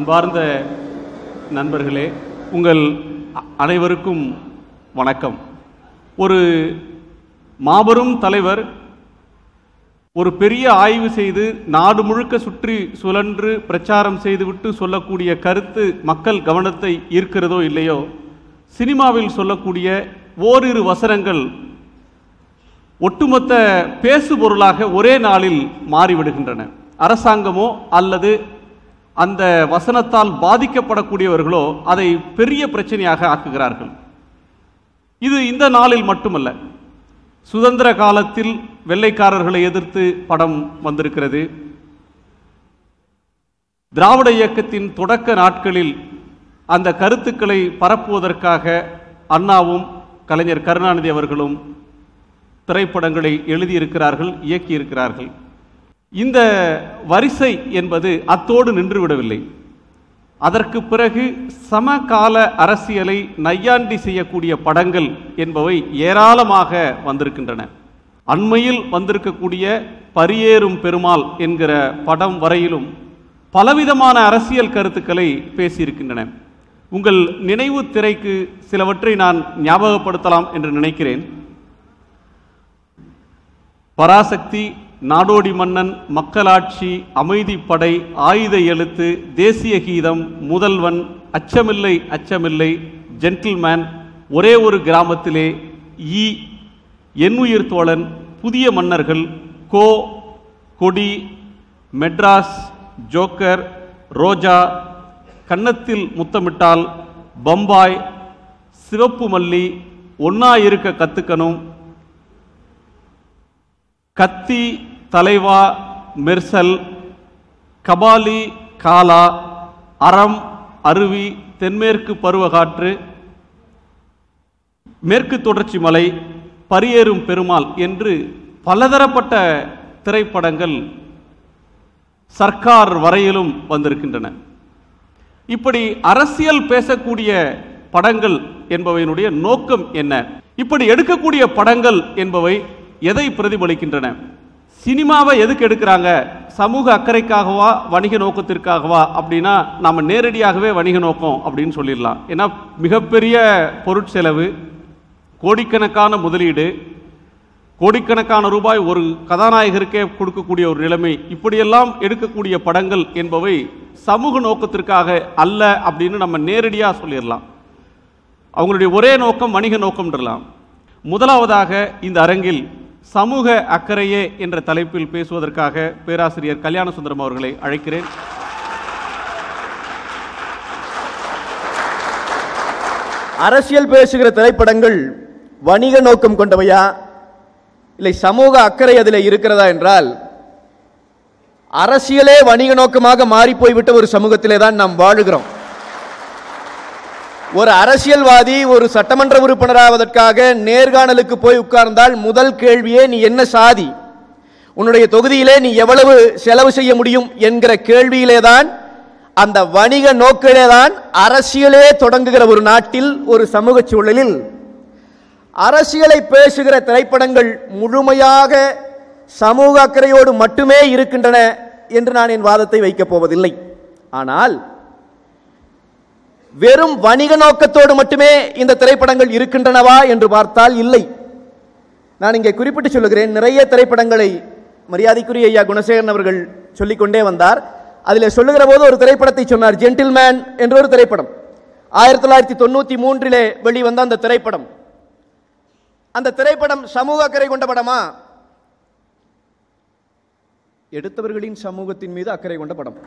அன்பார்ந்த நண்பர்களே உங்கள் அ- அனைவருக்கும் வணக்கம் ஒரு மாபெரும் தலைவர் ஒரு பெரிய ஆய்வு செய்து நாடு முழுக்க சுற்றி சுழன்று பிரச்சாரம் செய்துவிட்டு சொல்லக்கூடிய கருத்து மக்கள் கவனத்தை ஈர்க்கிறதோ இல்லையோ சினிமாவில் சொல்லக்கூடிய ஓரிரு வசனங்கள் ஒட்டுமொத்த பேசுபொருளாக ஒரே நாளில் மாறிவிடுகின்றன அரசாங்கமோ அல்லது அந்த வசனத்தால் பாதிக்கப்படக்கூடியவர்களோ அதை பெரிய பிரச்சனையாக ஆக்குகிறார்கள் இது இந்த நாளில் மட்டுமல்ல சுதந்திர காலத்தில் வெள்ளைக்காரர்களை எதிர்த்து படம் வந்திருக்கிறது திராவிட இயக்கத்தின் தொடக்க நாட்களில் அந்த கருத்துக்களை பரப்புவதற்காக அண்ணாவும் கலைஞர் கருணாநிதி அவர்களும் திரைப்படங்களை எழுதியிருக்கிறார்கள் இயக்கியிருக்கிறார்கள் இந்த வரிசை என்பது அத்தோடு நின்றுவிடவில்லை அதற்கு பிறகு சமகால அரசியலை நையாண்டி செய்யக்கூடிய படங்கள் என்பவை ஏராளமாக வந்திருக்கின்றன அண்மையில் வந்திருக்கக்கூடிய பரியேறும் பெருமாள் என்கிற படம் வரையிலும் பலவிதமான அரசியல் கருத்துக்களை பேசியிருக்கின்றன உங்கள் நினைவு திரைக்கு சிலவற்றை நான் ஞாபகப்படுத்தலாம் என்று நினைக்கிறேன் பராசக்தி நாடோடி மன்னன் மக்களாட்சி அமைதிப்படை ஆயுத எழுத்து தேசிய கீதம் முதல்வன் அச்சமில்லை அச்சமில்லை ஜென்டில்மேன் ஒரே ஒரு கிராமத்திலே ஈ எண்ணுயிர் தோழன் புதிய மன்னர்கள் கோ கொடி மெட்ராஸ் ஜோக்கர் ரோஜா கன்னத்தில் முத்தமிட்டால் பம்பாய் சிவப்பு மல்லி ஒன்னா இருக்க கத்துக்கணும் கத்தி தலைவா மெர்சல் கபாலி காலா அறம் அருவி தென்மேற்கு பருவகாற்று மேற்கு தொடர்ச்சி மலை பரியேறும் பெருமாள் என்று பலதரப்பட்ட திரைப்படங்கள் சர்க்கார் வரையிலும் வந்திருக்கின்றன இப்படி அரசியல் பேசக்கூடிய படங்கள் என்பவையினுடைய நோக்கம் என்ன இப்படி எடுக்கக்கூடிய படங்கள் என்பவை எதை பிரதிபலிக்கின்றன சினிமாவை எதுக்கு எடுக்கிறாங்க சமூக அக்கறைக்காகவா வணிக நோக்கத்திற்காகவா அப்படின்னா நாம நேரடியாகவே வணிக நோக்கம் அப்படின்னு சொல்லிடலாம் ஏன்னா மிகப்பெரிய பொருட்செலவு கோடிக்கணக்கான முதலீடு கோடிக்கணக்கான ரூபாய் ஒரு கதாநாயகருக்கே கொடுக்கக்கூடிய ஒரு நிலைமை இப்படியெல்லாம் எடுக்கக்கூடிய படங்கள் என்பவை சமூக நோக்கத்திற்காக அல்ல அப்படின்னு நம்ம நேரடியாக சொல்லிடலாம் அவங்களுடைய ஒரே நோக்கம் வணிக நோக்கம்ன்றலாம் முதலாவதாக இந்த அரங்கில் சமூக அக்கறையே என்ற தலைப்பில் பேசுவதற்காக பேராசிரியர் கல்யாண சுந்தரம் அவர்களை அழைக்கிறேன் அரசியல் பேசுகிற திரைப்படங்கள் வணிக நோக்கம் கொண்டவையா இல்லை சமூக அக்கறை அதில் இருக்கிறதா என்றால் அரசியலே வணிக நோக்கமாக மாறி போய்விட்ட ஒரு சமூகத்திலே தான் நாம் வாழுகிறோம் ஒரு அரசியல்வாதி ஒரு சட்டமன்ற உறுப்பினராவதற்காக நேர்காணலுக்கு போய் உட்கார்ந்தால் முதல் கேள்வியே நீ என்ன சாதி உன்னுடைய தொகுதியிலே நீ எவ்வளவு செலவு செய்ய முடியும் என்கிற கேள்வியிலே தான் அந்த வணிக நோக்கிலே தான் அரசியலே தொடங்குகிற ஒரு நாட்டில் ஒரு சமூக சூழலில் அரசியலை பேசுகிற திரைப்படங்கள் முழுமையாக சமூக அக்கறையோடு மட்டுமே இருக்கின்றன என்று நான் என் வாதத்தை வைக்கப் போவதில்லை ஆனால் வெறும் வணிக நோக்கத்தோடு மட்டுமே இந்த திரைப்படங்கள் இருக்கின்றனவா என்று பார்த்தால் இல்லை நான் இங்கே குறிப்பிட்டு சொல்லுகிறேன் நிறைய திரைப்படங்களை மரியாதைக்குரிய ஐயா குணசேகரன் அவர்கள் சொல்லிக்கொண்டே வந்தார் அதில் சொல்லுகிற போது ஒரு திரைப்படத்தை சொன்னார் ஜென்டில்மேன் என்ற ஒரு திரைப்படம் ஆயிரத்தி தொள்ளாயிரத்தி தொண்ணூற்றி மூன்றிலே வெளிவந்த அந்த திரைப்படம் அந்த திரைப்படம் சமூக அக்கறை கொண்ட படமா எடுத்தவர்களின் சமூகத்தின் மீது அக்கறை கொண்ட படம்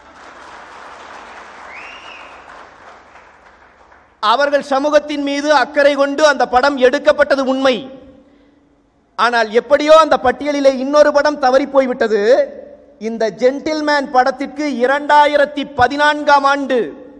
அவர்கள் சமூகத்தின் மீது அக்கறை கொண்டு அந்த படம் எடுக்கப்பட்டது உண்மை ஆனால் எப்படியோ அந்த பட்டியலிலே இன்னொரு படம் தவறி போய்விட்டது இந்த ஜென்டில்மேன் படத்திற்கு இரண்டாயிரத்தி பதினான்காம் ஆண்டு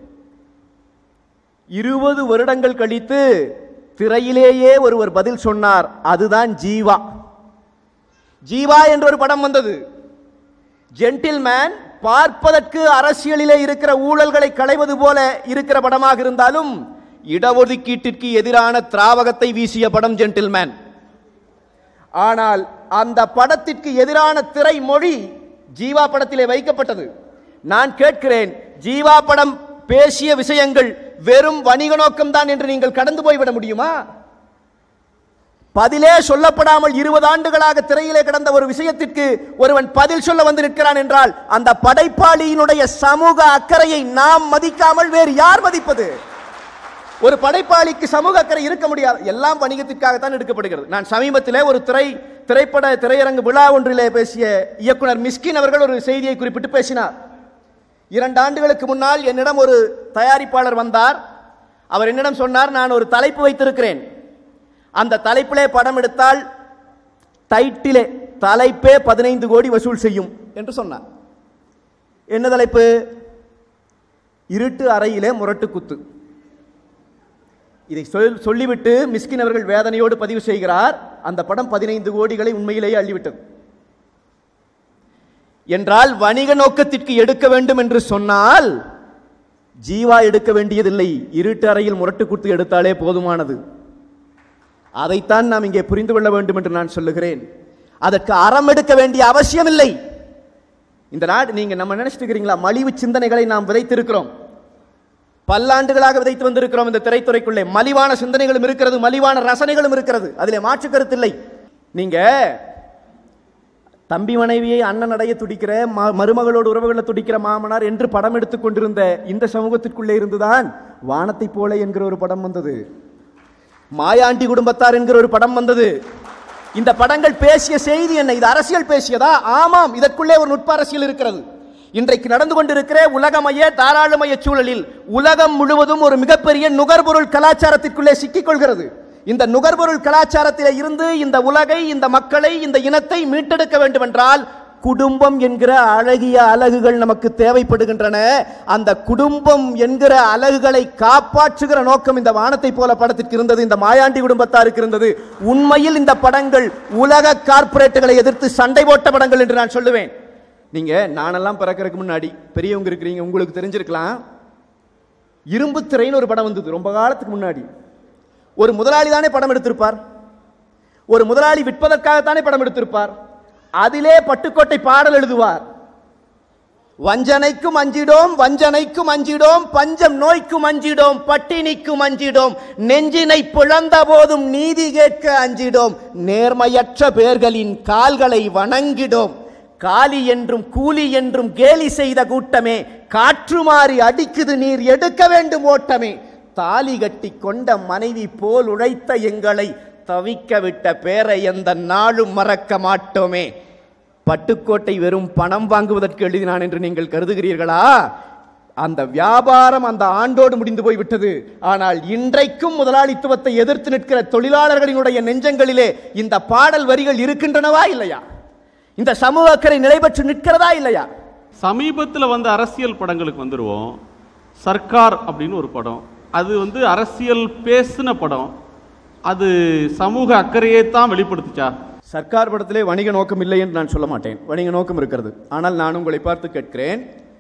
இருபது வருடங்கள் கழித்து திரையிலேயே ஒருவர் பதில் சொன்னார் அதுதான் ஜீவா ஜீவா என்ற ஒரு படம் வந்தது ஜென்டில்மேன் பார்ப்பதற்கு அரசியலிலே இருக்கிற ஊழல்களை களைவது போல இருக்கிற படமாக இருந்தாலும் இடஒதுக்கீட்டிற்கு எதிரான திராவகத்தை வீசிய படம் ஜென்டில்மேன் ஆனால் அந்த படத்திற்கு எதிரான திரை மொழி ஜீவா படத்திலே வைக்கப்பட்டது நான் கேட்கிறேன் ஜீவா படம் பேசிய விஷயங்கள் வெறும் வணிக நோக்கம்தான் என்று நீங்கள் கடந்து போய்விட முடியுமா பதிலே சொல்லப்படாமல் இருபது ஆண்டுகளாக திரையிலே கிடந்த ஒரு விஷயத்திற்கு ஒருவன் பதில் சொல்ல வந்து நிற்கிறான் என்றால் அந்த படைப்பாளியினுடைய சமூக அக்கறையை நாம் மதிக்காமல் வேறு யார் மதிப்பது ஒரு படைப்பாளிக்கு சமூக அக்கறை இருக்க முடியாது எல்லாம் வணிகத்திற்காகத்தான் எடுக்கப்படுகிறது நான் சமீபத்திலே ஒரு திரை திரைப்பட திரையரங்கு விழா ஒன்றிலே பேசிய இயக்குனர் மிஸ்கின் அவர்கள் ஒரு செய்தியை குறிப்பிட்டு பேசினார் இரண்டு ஆண்டுகளுக்கு முன்னால் என்னிடம் ஒரு தயாரிப்பாளர் வந்தார் அவர் என்னிடம் சொன்னார் நான் ஒரு தலைப்பு வைத்திருக்கிறேன் அந்த தலைப்பிலே படம் எடுத்தால் டைட்டிலே தலைப்பே பதினைந்து கோடி வசூல் செய்யும் என்று சொன்னார் என்ன தலைப்பு இருட்டு அறையிலே முரட்டு குத்து இதை சொல் சொல்லிவிட்டு மிஸ்கின் அவர்கள் வேதனையோடு பதிவு செய்கிறார் அந்த படம் பதினைந்து கோடிகளை உண்மையிலேயே அள்ளிவிட்டது என்றால் வணிக நோக்கத்திற்கு எடுக்க வேண்டும் என்று சொன்னால் ஜீவா எடுக்க வேண்டியதில்லை இருட்டு அறையில் முரட்டு குத்து எடுத்தாலே போதுமானது அதைத்தான் நாம் இங்கே புரிந்து கொள்ள வேண்டும் என்று நான் சொல்லுகிறேன் அதற்கு அறம் எடுக்க வேண்டிய அவசியம் இல்லை இந்த நாடு நீங்க நம்ம நினைச்சிட்டு இருக்கிறீங்களா மலிவு சிந்தனைகளை நாம் விதைத்திருக்கிறோம் பல்லாண்டுகளாக விதைத்து வந்திருக்கிறோம் இந்த திரைத்துறைக்குள்ளே மலிவான சிந்தனைகளும் இருக்கிறது மலிவான ரசனைகளும் இருக்கிறது அதிலே மாற்று கருத்தில்லை நீங்க தம்பி மனைவியை அண்ணன் அடைய துடிக்கிற ம- மருமகளோடு உறவுகளை துடிக்கிற மாமனார் என்று படம் எடுத்துக் கொண்டிருந்த இந்த சமூகத்திற்குள்ளே இருந்துதான் வானத்தை போல என்கிற ஒரு படம் வந்தது மாயாண்டி குடும்பத்தார் என்கிற ஒரு படம் வந்தது இந்த படங்கள் பேசிய செய்தி என்ன இது அரசியல் பேசியதா ஆமாம் இதற்குள்ளே ஒரு நுட்ப அரசியல் இருக்கிறது இன்றைக்கு நடந்து கொண்டிருக்கிற உலகமய தாராளமய சூழலில் உலகம் முழுவதும் ஒரு மிகப்பெரிய நுகர்பொருள் கலாச்சாரத்திற்குள்ளே சிக்கிக் கொள்கிறது இந்த நுகர்பொருள் கலாச்சாரத்திலே இருந்து இந்த உலகை இந்த மக்களை இந்த இனத்தை மீட்டெடுக்க வேண்டும் என்றால் குடும்பம் என்கிற அழகிய அலகுகள் நமக்கு தேவைப்படுகின்றன அந்த குடும்பம் என்கிற அலகுகளை காப்பாற்றுகிற நோக்கம் இந்த வானத்தை போல படத்திற்கு இருந்தது இந்த மாயாண்டி குடும்பத்தாருக்கு இருந்தது உண்மையில் இந்த படங்கள் உலக கார்ப்பரேட்டுகளை எதிர்த்து சண்டை போட்ட படங்கள் என்று நான் சொல்லுவேன் நீங்க நானெல்லாம் பிறக்கறதுக்கு முன்னாடி பெரியவங்க இருக்கிறீங்க உங்களுக்கு தெரிஞ்சிருக்கலாம் இரும்பு திரைன்னு ஒரு படம் வந்தது ரொம்ப காலத்துக்கு முன்னாடி ஒரு முதலாளி தானே படம் எடுத்திருப்பார் ஒரு முதலாளி விற்பதற்காகத்தானே படம் எடுத்திருப்பார் அதிலே பட்டுக்கோட்டை பாடல் எழுதுவார் வஞ்சனைக்கும் அஞ்சிடோம் வஞ்சனைக்கும் அஞ்சிடோம் பஞ்சம் நோய்க்கும் அஞ்சிடோம் பட்டினிக்கும் அஞ்சிடோம் நெஞ்சினை பிளந்த போதும் நீதி கேட்க அஞ்சிடோம் நேர்மையற்ற பேர்களின் கால்களை வணங்கிடோம் காலி என்றும் கூலி என்றும் கேலி செய்த கூட்டமே காற்று மாறி அடிக்குது நீர் எடுக்க வேண்டும் ஓட்டமே தாலி கட்டி கொண்ட மனைவி போல் உழைத்த எங்களை தவிக்க விட்ட பேரை எந்த நாளும் மறக்க மாட்டோமே பட்டுக்கோட்டை வெறும் பணம் வாங்குவதற்கு எழுதினான் என்று நீங்கள் கருதுகிறீர்களா அந்த வியாபாரம் அந்த ஆண்டோடு முடிந்து போய்விட்டது ஆனால் இன்றைக்கும் முதலாளித்துவத்தை எதிர்த்து நிற்கிற தொழிலாளர்களினுடைய நெஞ்சங்களிலே இந்த பாடல் வரிகள் இருக்கின்றனவா இல்லையா இந்த சமூக அக்கறை நிலைபெற்று நிற்கிறதா இல்லையா சமீபத்தில் வந்த அரசியல் படங்களுக்கு வந்துருவோம் சர்க்கார் அப்படின்னு ஒரு படம் அது வந்து அரசியல் பேசின படம் அது சமூக அக்கறையை தான் வெளிப்படுத்துச்சா சர்க்கார் படத்திலே வணிக நோக்கம் இல்லை என்று நான் சொல்ல மாட்டேன் வணிக நோக்கம் இருக்கிறது ஆனால் நான் உங்களை பார்த்து கேட்கிறேன்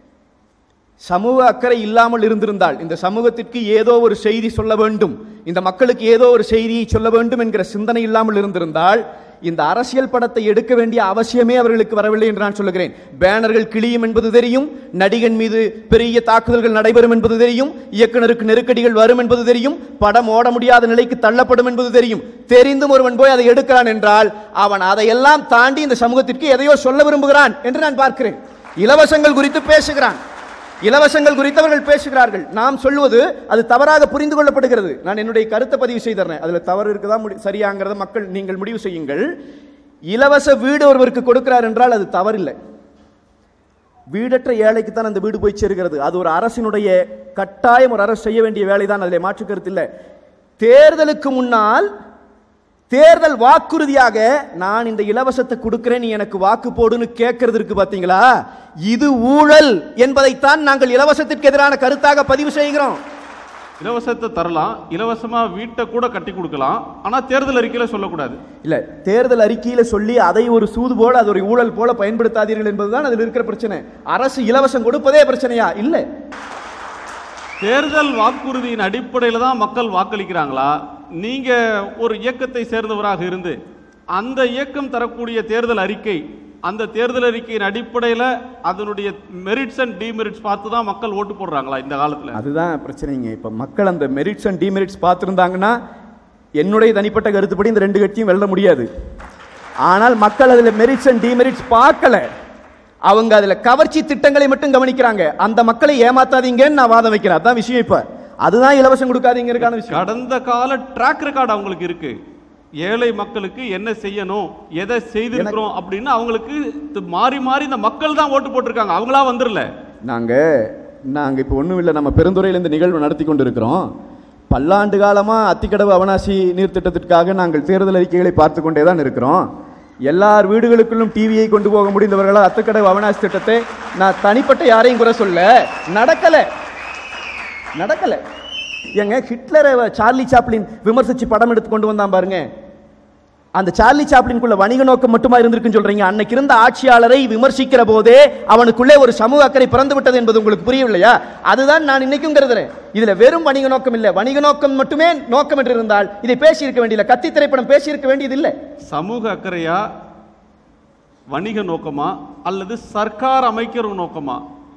சமூக அக்கறை இல்லாமல் இருந்திருந்தால் இந்த சமூகத்திற்கு ஏதோ ஒரு செய்தி சொல்ல வேண்டும் இந்த மக்களுக்கு ஏதோ ஒரு செய்தியை சொல்ல வேண்டும் என்கிற சிந்தனை இல்லாமல் இருந்திருந்தால் இந்த அரசியல் படத்தை எடுக்க வேண்டிய அவசியமே அவர்களுக்கு வரவில்லை என்று நான் சொல்லுகிறேன் பேனர்கள் கிளியும் என்பது தெரியும் நடிகன் மீது பெரிய தாக்குதல்கள் நடைபெறும் என்பது தெரியும் இயக்குனருக்கு நெருக்கடிகள் வரும் என்பது தெரியும் படம் ஓட முடியாத நிலைக்கு தள்ளப்படும் என்பது தெரியும் தெரிந்தும் ஒருவன் போய் அதை எடுக்கிறான் என்றால் அவன் அதையெல்லாம் தாண்டி இந்த சமூகத்திற்கு எதையோ சொல்ல விரும்புகிறான் என்று நான் பார்க்கிறேன் இலவசங்கள் குறித்து பேசுகிறான் இலவசங்கள் குறித்தவர்கள் பேசுகிறார்கள் நாம் சொல்லுவது அது தவறாக புரிந்து கொள்ளப்படுகிறது நான் என்னுடைய கருத்தை பதிவு செய்தறேன் அதுல தவறு இருக்குதா முடி- சரியாங்கிறத மக்கள் நீங்கள் முடிவு செய்யுங்கள் இலவச வீடு ஒருவருக்கு கொடுக்கிறார் என்றால் அது தவறில்லை வீடற்ற ஏழைக்கு தான் அந்த வீடு போய் சேருகிறது அது ஒரு அரசினுடைய கட்டாயம் ஒரு அரசு செய்ய வேண்டிய வேலைதான் அதில் மாற்று கருத்து இல்லை தேர்தலுக்கு முன்னால் தேர்தல் வாக்குறுதியாக நான் இந்த இலவசத்தை கொடுக்கிறேன் நீ எனக்கு வாக்கு போடுன்னு கேட்கறது இருக்கு பாத்தீங்களா இது ஊழல் என்பதைத்தான் நாங்கள் இலவசத்திற்கு எதிரான கருத்தாக பதிவு செய்கிறோம் இலவசத்தை தரலாம் இலவசமா வீட்டை கூட கட்டி கொடுக்கலாம் ஆனா தேர்தல் அறிக்கையில சொல்லக்கூடாது இல்ல தேர்தல் அறிக்கையில சொல்லி அதை ஒரு சூது போல அது ஒரு ஊழல் போல பயன்படுத்தாதீர்கள் என்பதுதான் அதில் இருக்கிற பிரச்சனை அரசு இலவசம் கொடுப்பதே பிரச்சனையா இல்ல தேர்தல் வாக்குறுதியின் அடிப்படையில் தான் மக்கள் வாக்களிக்கிறாங்களா நீங்க ஒரு இயக்கத்தை சேர்ந்தவராக இருந்து அந்த இயக்கம் தரக்கூடிய தேர்தல் அறிக்கை அந்த தேர்தல் அறிக்கையின் அடிப்படையில் அதனுடைய மெரிட்ஸ் அண்ட் டிமெரிட்ஸ் பார்த்து தான் மக்கள் ஓட்டு போடுறாங்களா இந்த காலத்தில் அதுதான் பிரச்சனைங்க இப்ப மக்கள் அந்த மெரிட்ஸ் அண்ட் டிமெரிட்ஸ் பார்த்துருந்தாங்கன்னா என்னுடைய தனிப்பட்ட கருத்துப்படி இந்த ரெண்டு கட்சியும் வெல்ல முடியாது ஆனால் மக்கள் அதுல மெரிட்ஸ் அண்ட் டிமெரிட்ஸ் பார்க்கல அவங்க அதுல கவர்ச்சி திட்டங்களை மட்டும் கவனிக்கிறாங்க அந்த மக்களை ஏமாத்தாதீங்கன்னு நான் வாதம் வைக்கிறேன் அதான் விஷயம் இப்ப அதுதான் இலவசம் கொடுக்காதீங்கிறதுக்கான விஷயம் கடந்த கால ட்ராக் ரெக்கார்டு அவங்களுக்கு இருக்கு ஏழை மக்களுக்கு என்ன செய்யணும் எதை செய்திருக்கிறோம் அப்படின்னு அவங்களுக்கு து- மாறி மாறி இந்த மக்கள் தான் ஓட்டு போட்டிருக்காங்க அவங்களா வந்துடல நாங்க நாங்க இப்போ ஒண்ணும் இல்லை நம்ம பெருந்துறையில் இந்த நிகழ்வு நடத்தி கொண்டிருக்கிறோம் பல்லாண்டு காலமா அத்திக்கடவு அவனாசி நீர் திட்டத்திற்காக நாங்கள் தேர்தல் அறிக்கைகளை பார்த்து கொண்டே தான் இருக்கிறோம் எல்லார் வீடுகளுக்குள்ளும் டிவியை கொண்டு போக முடிந்தவர்களால் அத்திக்கடவு அவனாசி திட்டத்தை நான் தனிப்பட்ட யாரையும் குறை சொல்ல நடக்கல நடக்கல ஏங்க ஹிட்லரை சார்லி சாப்ளின் விமர்சிச்சு படம் எடுத்து கொண்டு வந்தான் பாருங்க அந்த சார்லி சாப்ளின்குள்ள வணிக நோக்கம் மட்டுமா இருந்திருக்குன்னு சொல்றீங்க அன்னைக்கு இருந்த ஆட்சியாளரை விமர்சிக்கிற போதே அவனுக்குள்ளே ஒரு சமூக அக்கறை பிறந்து விட்டது என்பது உங்களுக்கு புரியவில்லையா அதுதான் நான் இன்னைக்கும் கருதுறேன் இதுல வெறும் வணிக நோக்கம் இல்ல வணிக நோக்கம் மட்டுமே நோக்கம் என்று இருந்தால் இதை பேசி இருக்க வேண்டியதில்லை கத்தி திரைப்படம் பேசி இருக்க வேண்டியது இல்லை சமூக அக்கறையா வணிக நோக்கமா அல்லது சர்க்கார் அமைக்கிற நோக்கமா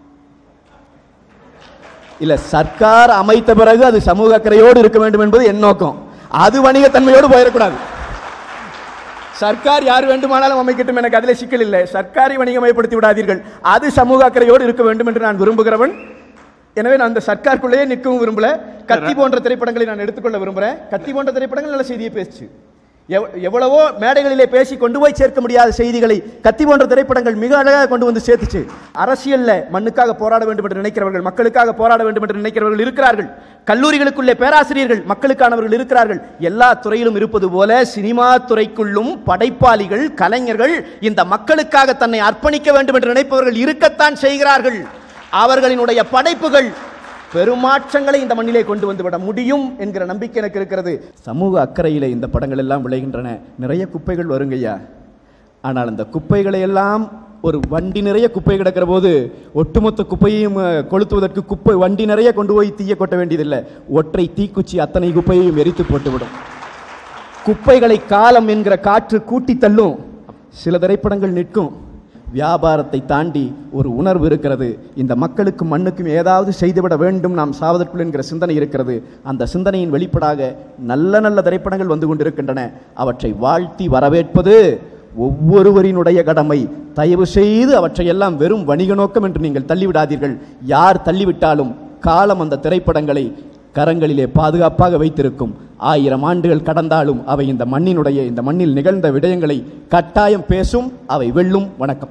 இல்ல சர்க்கார் அமைத்த பிறகு அது சமூக அக்கறையோடு இருக்க வேண்டும் என்பது என் நோக்கம் அது வணிகத்தன்மையோடு போயிடக்கூடாது சர்க்கார் யார் வேண்டுமானாலும் அமைக்கட்டும் எனக்கு அதில் சிக்கல் இல்லை சர்க்காரை வணிகமயப்படுத்தி விடாதீர்கள் அது சமூக அக்கறையோடு இருக்க வேண்டும் என்று நான் விரும்புகிறவன் எனவே நான் அந்த சர்க்காருக்குள்ளேயே நிற்கவும் விரும்பல கத்தி போன்ற திரைப்படங்களை நான் எடுத்துக்கொள்ள விரும்புகிறேன் கத்தி போன்ற திரைப்படங்கள் நல்ல செய்தியை பேசுச்சு எவ்- எவ்வளவோ மேடைகளிலே பேசி கொண்டு போய் சேர்க்க முடியாத செய்திகளை கத்தி போன்ற திரைப்படங்கள் மிக அழகாக கொண்டு வந்து சேர்த்துச்சு அரசியல்ல மண்ணுக்காக போராட வேண்டும் என்று நினைக்கிறவர்கள் மக்களுக்காக போராட வேண்டும் என்று நினைக்கிறவர்கள் இருக்கிறார்கள் கல்லூரிகளுக்குள்ளே பேராசிரியர்கள் மக்களுக்கானவர்கள் இருக்கிறார்கள் எல்லா துறையிலும் இருப்பது போல சினிமா துறைக்குள்ளும் படைப்பாளிகள் கலைஞர்கள் இந்த மக்களுக்காக தன்னை அர்ப்பணிக்க வேண்டும் என்று நினைப்பவர்கள் இருக்கத்தான் செய்கிறார்கள் அவர்களினுடைய படைப்புகள் பெருமாற்றங்களை இந்த மண்ணிலே கொண்டு வந்து விட முடியும் என்கிற நம்பிக்கை எனக்கு இருக்கிறது சமூக அக்கறையிலே இந்த படங்கள் எல்லாம் விளைகின்றன நிறைய குப்பைகள் வருங்கய்யா ஆனால் அந்த குப்பைகளை எல்லாம் ஒரு வண்டி நிறைய குப்பை கிடக்கிற போது ஒட்டுமொத்த குப்பையையும் அஹ், கொளுத்துவதற்கு குப்பை வண்டி நிறைய கொண்டு போய் தீய கொட்ட வேண்டியதில்லை ஒற்றை தீக்குச்சி அத்தனை குப்பையையும் எரித்து போட்டுவிடும் குப்பைகளை காலம் என்கிற காற்று கூட்டி தள்ளும் சில திரைப்படங்கள் நிற்கும் வியாபாரத்தை தாண்டி ஒரு உணர்வு இருக்கிறது இந்த மக்களுக்கும் மண்ணுக்கும் ஏதாவது செய்துவிட வேண்டும் நாம் சாவதற்குள் என்கிற சிந்தனை இருக்கிறது அந்த சிந்தனையின் வெளிப்பாடாக நல்ல நல்ல திரைப்படங்கள் வந்து கொண்டிருக்கின்றன அவற்றை வாழ்த்தி வரவேற்பது ஒவ்வொருவரினுடைய கடமை தயவு செய்து அவற்றையெல்லாம் வெறும் வணிக நோக்கம் என்று நீங்கள் தள்ளிவிடாதீர்கள் யார் தள்ளிவிட்டாலும் காலம் அந்த திரைப்படங்களை கரங்களிலே பாதுகாப்பாக வைத்திருக்கும் ஆயிரம் ஆண்டுகள் கடந்தாலும் அவை இந்த மண்ணினுடைய இந்த மண்ணில் நிகழ்ந்த விடயங்களை கட்டாயம் பேசும் அவை வெல்லும் வணக்கம்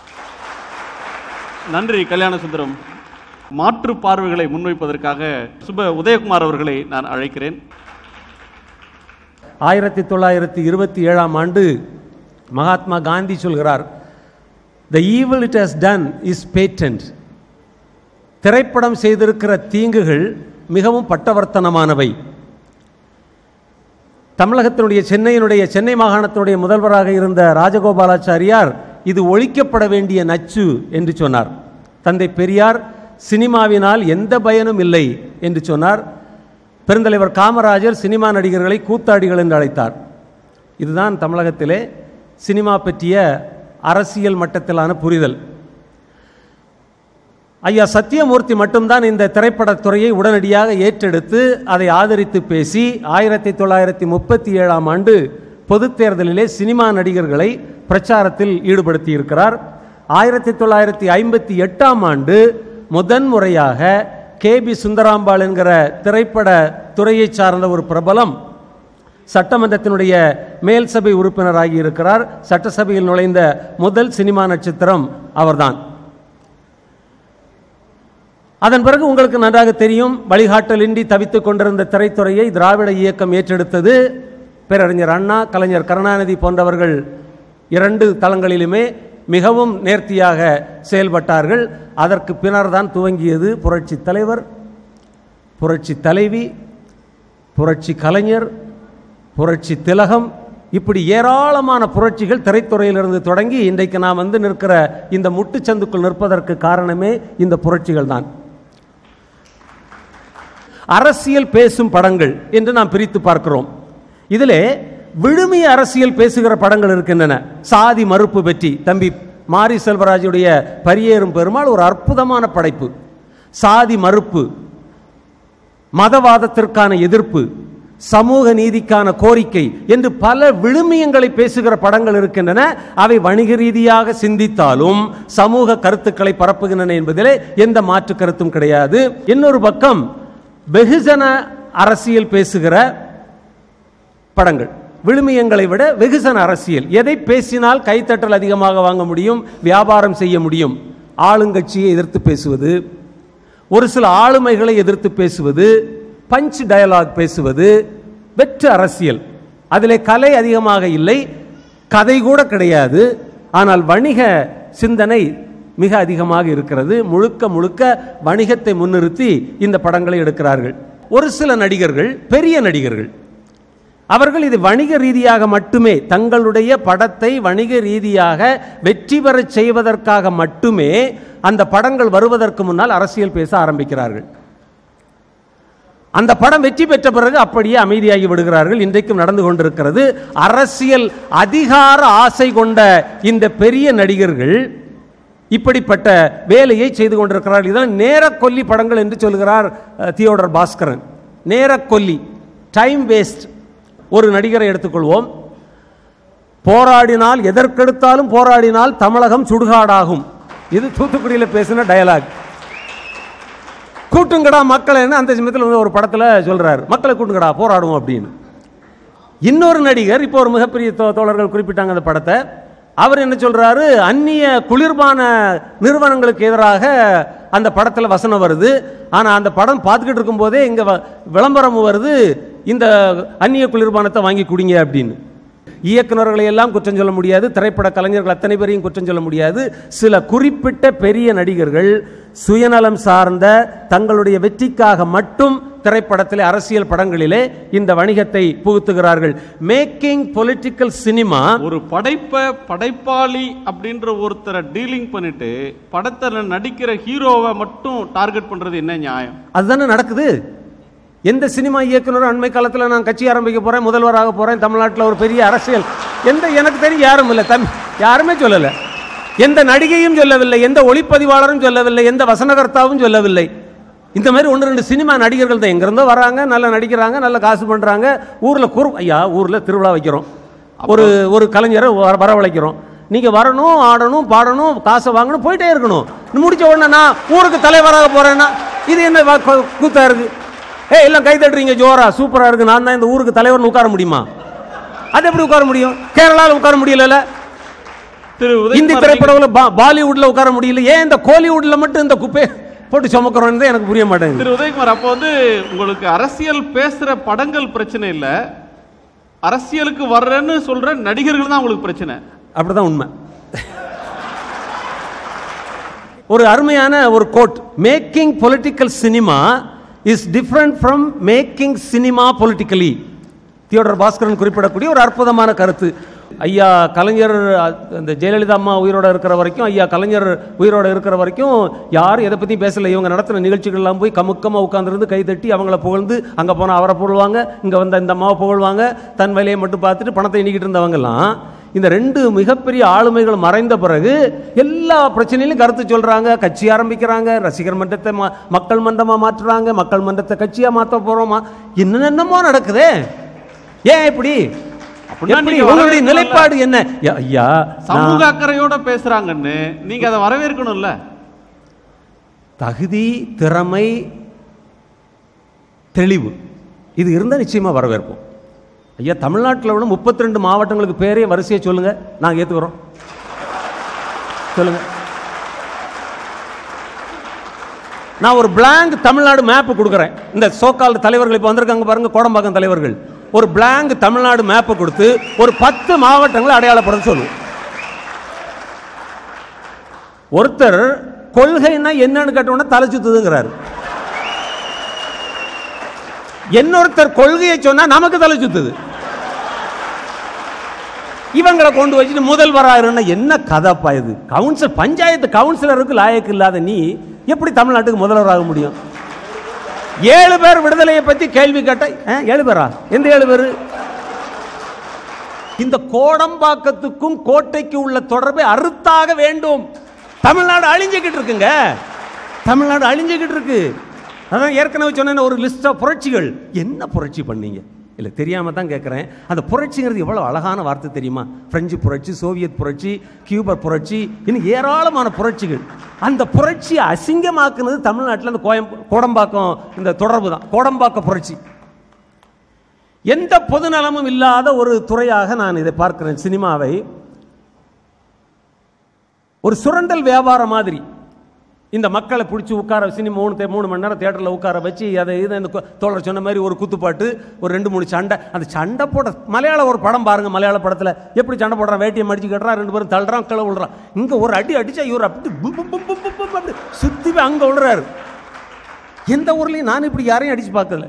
நன்றி கல்யாண சுந்தரம் மாற்று பார்வைகளை முன்வைப்பதற்காக சுப உதயகுமார் அவர்களை நான் அழைக்கிறேன் ஆயிரத்தி தொள்ளாயிரத்தி இருபத்தி ஏழாம் ஆண்டு மகாத்மா காந்தி சொல்கிறார் the evil it has done is patent திரைப்படம் செய்திருக்கிற தீங்குகள் மிகவும் பட்டவர்த்தனமானவை தமிழகத்தினுடைய சென்னையினுடைய சென்னை மாகாணத்தினுடைய முதல்வராக இருந்த ராஜகோபாலாச்சாரியார் இது ஒழிக்கப்பட வேண்டிய நச்சு என்று சொன்னார் தந்தை பெரியார் சினிமாவினால் எந்த பயனும் இல்லை என்று சொன்னார் பெருந்தலைவர் காமராஜர் சினிமா நடிகர்களை கூத்தாடிகள் என்று அழைத்தார் இதுதான் தமிழகத்திலே சினிமா பற்றிய அரசியல் மட்டத்திலான புரிதல் ஐயா சத்தியமூர்த்தி மட்டும்தான் இந்த திரைப்படத் துறையை உடனடியாக ஏற்றெடுத்து அதை ஆதரித்து பேசி ஆயிரத்தி தொள்ளாயிரத்தி முப்பத்தி ஏழாம் ஆண்டு பொதுத் தேர்தலிலே சினிமா நடிகர்களை பிரச்சாரத்தில் ஈடுபடுத்தி இருக்கிறார் ஆயிரத்தி தொள்ளாயிரத்தி ஐம்பத்தி எட்டாம் ஆண்டு முதன் முறையாக கே பி சுந்தராம்பாள் என்கிற திரைப்பட துறையைச் சார்ந்த ஒரு பிரபலம் சட்டமன்றத்தினுடைய மேல் சபை உறுப்பினராகி இருக்கிறார் சட்டசபையில் நுழைந்த முதல் சினிமா நட்சத்திரம் அவர்தான் அதன் பிறகு உங்களுக்கு நன்றாக தெரியும் வழிகாட்டலின்றி தவித்துக் கொண்டிருந்த திரைத்துறையை திராவிட இயக்கம் ஏற்றெடுத்தது பேரறிஞர் அண்ணா கலைஞர் கருணாநிதி போன்றவர்கள் இரண்டு தளங்களிலுமே மிகவும் நேர்த்தியாக செயல்பட்டார்கள் அதற்கு பின்னர் தான் துவங்கியது புரட்சி தலைவர் புரட்சி தலைவி புரட்சி கலைஞர் புரட்சி திலகம் இப்படி ஏராளமான புரட்சிகள் திரைத்துறையிலிருந்து தொடங்கி இன்றைக்கு நாம் வந்து நிற்கிற இந்த முட்டுச்சந்துக்குள் நிற்பதற்கு காரணமே இந்த புரட்சிகள் தான் அரசியல் பேசும் படங்கள் என்று நாம் பிரித்து பார்க்கிறோம் இதிலே விழுமிய அரசியல் பேசுகிற படங்கள் இருக்கின்றன சாதி மறுப்பு பற்றி தம்பி மாரி செல்வராஜுடைய பரியேறும் பெருமாள் ஒரு அற்புதமான படைப்பு சாதி மறுப்பு மதவாதத்திற்கான எதிர்ப்பு சமூக நீதிக்கான கோரிக்கை என்று பல விழுமியங்களை பேசுகிற படங்கள் இருக்கின்றன அவை வணிக ரீதியாக சிந்தித்தாலும் சமூக கருத்துக்களை பரப்புகின்றன என்பதிலே எந்த மாற்று கருத்தும் கிடையாது இன்னொரு பக்கம் வெகுஜன அரசியல் பேசுகிற படங்கள் விழுமியங்களை விட வெகுஜன அரசியல் எதை பேசினால் கைத்தட்டல் அதிகமாக வாங்க முடியும் வியாபாரம் செய்ய முடியும் ஆளுங்கட்சியை எதிர்த்து பேசுவது ஒரு சில ஆளுமைகளை எதிர்த்து பேசுவது பஞ்ச் டயலாக் பேசுவது வெற்று அரசியல் அதிலே கலை அதிகமாக இல்லை கதை கூட கிடையாது ஆனால் வணிக சிந்தனை மிக அதிகமாக இருக்கிறது முழுக்க முழுக்க வணிகத்தை முன்னிறுத்தி இந்த படங்களை எடுக்கிறார்கள் ஒரு சில நடிகர்கள் பெரிய நடிகர்கள் அவர்கள் இது வணிக ரீதியாக மட்டுமே தங்களுடைய படத்தை வணிக ரீதியாக வெற்றி பெறச் செய்வதற்காக மட்டுமே அந்த படங்கள் வருவதற்கு முன்னால் அரசியல் பேச ஆரம்பிக்கிறார்கள் அந்த படம் வெற்றி பெற்ற பிறகு அப்படியே அமைதியாகி விடுகிறார்கள் இன்றைக்கும் நடந்து கொண்டிருக்கிறது அரசியல் அதிகார ஆசை கொண்ட இந்த பெரிய நடிகர்கள் இப்படிப்பட்ட வேலையை செய்து கொண்டிருக்கிறார்கள் இதெல்லாம் நேரக்கொல்லி படங்கள் என்று சொல்கிறார் அஹ், தியோடர் பாஸ்கரன் நேரக்கொல்லி டைம் வேஸ்ட் ஒரு நடிகரை எடுத்துக்கொள்வோம் போராடினால் எதற்கெடுத்தாலும் போராடினால் தமிழகம் சுடுகாடாகும் இது தூத்துக்குடியில் பேசின டயலாக் கூட்டுங்கடா மக்களை அந்த சமயத்தில் வந்து ஒரு படத்தில் சொல்றாரு மக்களை கூட்டுங்கடா போராடுவோம் அப்படின்னு இன்னொரு நடிகர் இப்போ ஒரு மிகப்பெரிய தோ- தோழர்கள் குறிப்பிட்டாங்க அந்த படத்தை அவர் என்ன சொல்றாரு அந்நிய குளிர்பான நிறுவனங்களுக்கு எதிராக அந்த படத்தில் வசனம் வருது ஆனால் அந்த படம் பார்த்துக்கிட்டு இருக்கும்போதே இங்கே விளம்பரம் வருது இந்த அந்நிய குளிர்பானத்தை வாங்கி குடிங்க அப்படின்னு இயக்குனர்களை எல்லாம் குற்றம் சொல்ல முடியாது திரைப்பட கலைஞர்கள் அத்தனை பேரையும் குற்றம் சொல்ல முடியாது சில குறிப்பிட்ட பெரிய நடிகர்கள் சுயநலம் சார்ந்த தங்களுடைய வெற்றிக்காக மட்டும் திரைப்படத்திலே அரசியல் படங்களிலே இந்த வணிகத்தை புகுத்துகிறார்கள் மேக்கிங் பொலிட்டிக்கல் சினிமா ஒரு படைப்பை படைப்பாளி அப்படின்ற ஒருத்தரை டீலிங் பண்ணிட்டு படத்துல நடிக்கிற ஹீரோவை மட்டும் டார்கெட் பண்றது என்ன நியாயம் அதுதானே நடக்குது எந்த சினிமா இயக்குனரும் அண்மை காலத்தில் நான் கட்சி ஆரம்பிக்க போறேன் முதல்வராக போறேன் தமிழ்நாட்டில் ஒரு பெரிய அரசியல் எந்த எனக்கு தெரியும் யாரும் இல்லை தம் யாருமே சொல்லலை எந்த நடிகையும் சொல்லவில்லை எந்த ஒளிப்பதிவாளரும் சொல்லவில்லை எந்த வசனகர்த்தாவும் சொல்லவில்லை இந்த மாதிரி ஒன்று ரெண்டு சினிமா நடிகர்கள் தான் எங்கிருந்தோ வராங்க நல்லா நடிக்கிறாங்க நல்ல காசு பண்றாங்க ஊர்ல குறு ஐயா ஊர்ல திருவிழா வைக்கிறோம் ஒரு ஒரு கலைஞரை வர- வரவழைக்கிறோம் நீங்க வரணும் ஆடணும் பாடணும் காசை வாங்கணும் போயிட்டே இருக்கணும் முடிச்ச உடனே நான் ஊருக்கு தலைவராக போறேன்னா இது என்ன வா- கூ- கூத்தா இருக்கு ஏ எல்லாம் கை தட்டுறீங்க ஜோரா சூப்பரா இருக்கு நான் தான் இந்த ஊருக்கு தலைவர்னு உட்கார முடியுமா அது எப்படி உட்கார முடியும் கேரளால உட்கார முடியல திரு இந்தி உதயகுமார் திரைப்படம்ல பா- பாலிவுட்ல உட்கார முடியல ஏன் இந்த கோலிவுட்ல மட்டும் இந்த குப்பை போட்டு சுமக்கிறோம் தான் எனக்கு புரிய மாட்டேங்குது திரு உதயகுமார் அப்போ வந்து உங்களுக்கு அரசியல் பேசுற படங்கள் பிரச்சனை இல்ல அரசியலுக்கு வர்றேன்னு சொல்ற நடிகர்கள் தான் உங்களுக்கு பிரச்சனை அப்படிதான் உண்மை ஒரு அருமையான ஒரு quote making political cinema is different from making cinema politically Theodore Baskaran குறிப்பிடக்கூடிய ஒரு அற்புதமான கருத்து ஐயா கலைஞர் அ- அந்த ஜெயலலிதா அம்மா உயிரோட இருக்கிற வரைக்கும் ஐயா கலைஞர் உயிரோட இருக்கிற வரைக்கும் யாரும் எதை பற்றியும் பேசல இவங்க நடத்தின நிகழ்ச்சிகள்லாம் போய் கமுக்கமாக உட்காந்துருந்து கை தட்டி அவங்கள புகழ்ந்து அங்கே போனால் அவரை புகழ்வாங்க இங்கே வந்த இந்த அம்மாவை புகழ்வாங்க தன் வேலையை மட்டும் பார்த்துட்டு பணத்தை எண்ணிக்கிட்டு இருந்தவங்கலாம் இந்த ரெண்டு மிகப்பெரிய ஆளுமைகள் மறைந்த பிறகு எல்லா பிரச்சனையிலும் கருத்து சொல்றாங்க கட்சி ஆரம்பிக்கிறாங்க ரசிகர் மன்றத்தை ம- மக்கள் மன்றமா மாற்றுறாங்க மக்கள் மன்றத்தை கட்சியா மாத்த போறோமா என்னென்னமோ நடக்குதே ஏன் இப்படி அப்படின்னா எப்படி? நீங்க உங்களுடைய வரவேற்கணும்ல. நிலைப்பாடு என்ன யா- ஐயா சமூக நான் அக்கறையோட பேசுறாங்கன்னு நீங்க அதை வரவேற்கணும்ல தகுதி திறமை தெளிவு இது இருந்தால் நிச்சயமா வரவேற்போம் ஐயா தமிழ்நாட்டில் உள்ள முப்பத்தி ரெண்டு மாவட்டங்களுக்கு பேரே வரிசையை சொல்லுங்க நாங்கள் ஏற்றுக்கிறோம் சொல்லுங்க நான் ஒரு பிளாங்க் தமிழ்நாடு மேப் கொடுக்குறேன் இந்த சோக்கால் தலைவர்கள் இப்போ வந்திருக்காங்க பாருங்க கோடம்பாக்கம் தலைவர்கள் ஒரு பிளாங்க் தமிழ்நாடு மேப்பை கொடுத்து ஒரு பத்து மாவட்டங்களை அடையாளப்படுத்த சொல்லுவோம் ஒருத்தர் கொள்கைன்னா என்னன்னு கேட்டோன்னா தலை சுத்துதுங்கிறாரு இன்னொருத்தர் கொள்கையை சொன்னா நமக்கு தலை சுத்துது இவங்களை கொண்டு வச்சுட்டு முதல்வராருன்னா என்ன கதைப்பா இது கவுன்சில் பஞ்சாயத்து கவுன்சிலருக்கு லாயக்கு இல்லாத நீ எப்படி தமிழ்நாட்டுக்கு முதல்வராக முடியும் ஏழு பேர் விடுதலையை பத்தி கேள்வி கேட்ட ஆ, ஏழு பேரா எந்த ஏழு பேர் இந்த கோடம்பாக்கத்துக்கும் கோட்டைக்கு உள்ள தொடர்பை அறுத்தாக வேண்டும் தமிழ்நாடு அழிஞ்சுக்கிட்டு இருக்குங்க தமிழ்நாடு அழிஞ்சுக்கிட்டு இருக்கு அதான் ஏற்கனவே சொன்ன ஒரு லிஸ்ட் ஆஃப் புரட்சிகள் என்ன புரட்சி பண்ணீங்க இல்லை தெரியாம தான் கேட்குறேன் அந்த புரட்சிங்கிறது எவ்வளோ அழகான வார்த்தை தெரியுமா பிரெஞ்சு புரட்சி சோவியத் புரட்சி கியூபர் புரட்சி இன்னும் ஏராளமான புரட்சிகள் அந்த புரட்சியை அசிங்கமாக்குனது தமிழ்நாட்டில் அந்த கோயம் கோடம்பாக்கம் இந்த தொடர்பு தான் கோடம்பாக்க புரட்சி எந்த பொதுநலமும் இல்லாத ஒரு துறையாக நான் இதை பார்க்கிறேன் சினிமாவை ஒரு சுரண்டல் வியாபாரம் மாதிரி இந்த மக்களை பிடிச்சி உட்கார சினிமா மூணு தே- மூணு மணி நேரம் தேட்டரில் உட்கார வச்சு அதை இதை இந்த கு- தோழர் சொன்ன மாதிரி ஒரு குத்துப்பாட்டு ஒரு ரெண்டு மூணு சண்டை அந்த சண்டை போட மலையாள ஒரு படம் பாருங்க மலையாள படத்தில் எப்படி சண்டை போடுறான் வேட்டியை மடிச்சு கட்டுறான் ரெண்டு பேரும் தள்ளுறான் கிளை விழுறான் இங்கே ஒரு அடி அடிச்சா இவர் அப்படி பும் பும் பும் பும் பும் பும் அப்படி சுற்றி போய் அங்கே விழுறாரு எந்த ஊர்லையும் நான் இப்படி யாரையும் அடிச்சு பார்க்கல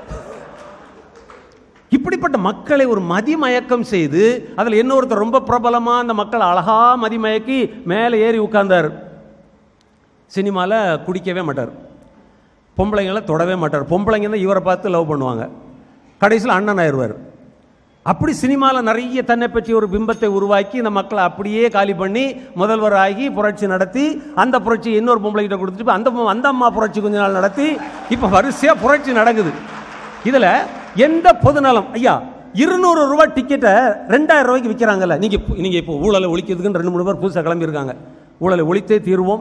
இப்படிப்பட்ட மக்களை ஒரு மதிமயக்கம் செய்து அதில் இன்னொருத்தர் ரொம்ப பிரபலமா அந்த மக்களை அழகா மதிமயக்கி மேலே ஏறி உட்கார்ந்தார் சினிமாவில் குடிக்கவே மாட்டார் பொம்பளைங்களை தொடவே மாட்டார் பொம்பளைங்க தான் இவரை பார்த்து லவ் பண்ணுவாங்க கடைசியில் அண்ணன் ஆயிடுவார் அப்படி சினிமாவில் நிறைய தன்னை பற்றி ஒரு பிம்பத்தை உருவாக்கி இந்த மக்களை அப்படியே காலி பண்ணி முதல்வர் ஆகி புரட்சி நடத்தி அந்த புரட்சி இன்னொரு பொம்பளை கிட்ட கொடுத்துட்டு இப்ப அந்த பொ- அந்த அம்மா புரட்சி கொஞ்ச நாள் நடத்தி இப்போ வரிசையாக புரட்சி நடக்குது இதில் எந்த பொதுநலம் ஐயா இருநூறு ரூபாய் டிக்கெட்டை ரெண்டாயிரம் ரூபாய்க்கு விற்கிறாங்கல்ல நீங்கள் நீங்கள் இப்போ ஊழலை ஒழிக்கிறதுக்குன்னு ரெண்டு மூணு பேர் புதுசாக கிளம்பியிருக்காங்க ஊழலை ஒழித்தே தீர்வோம்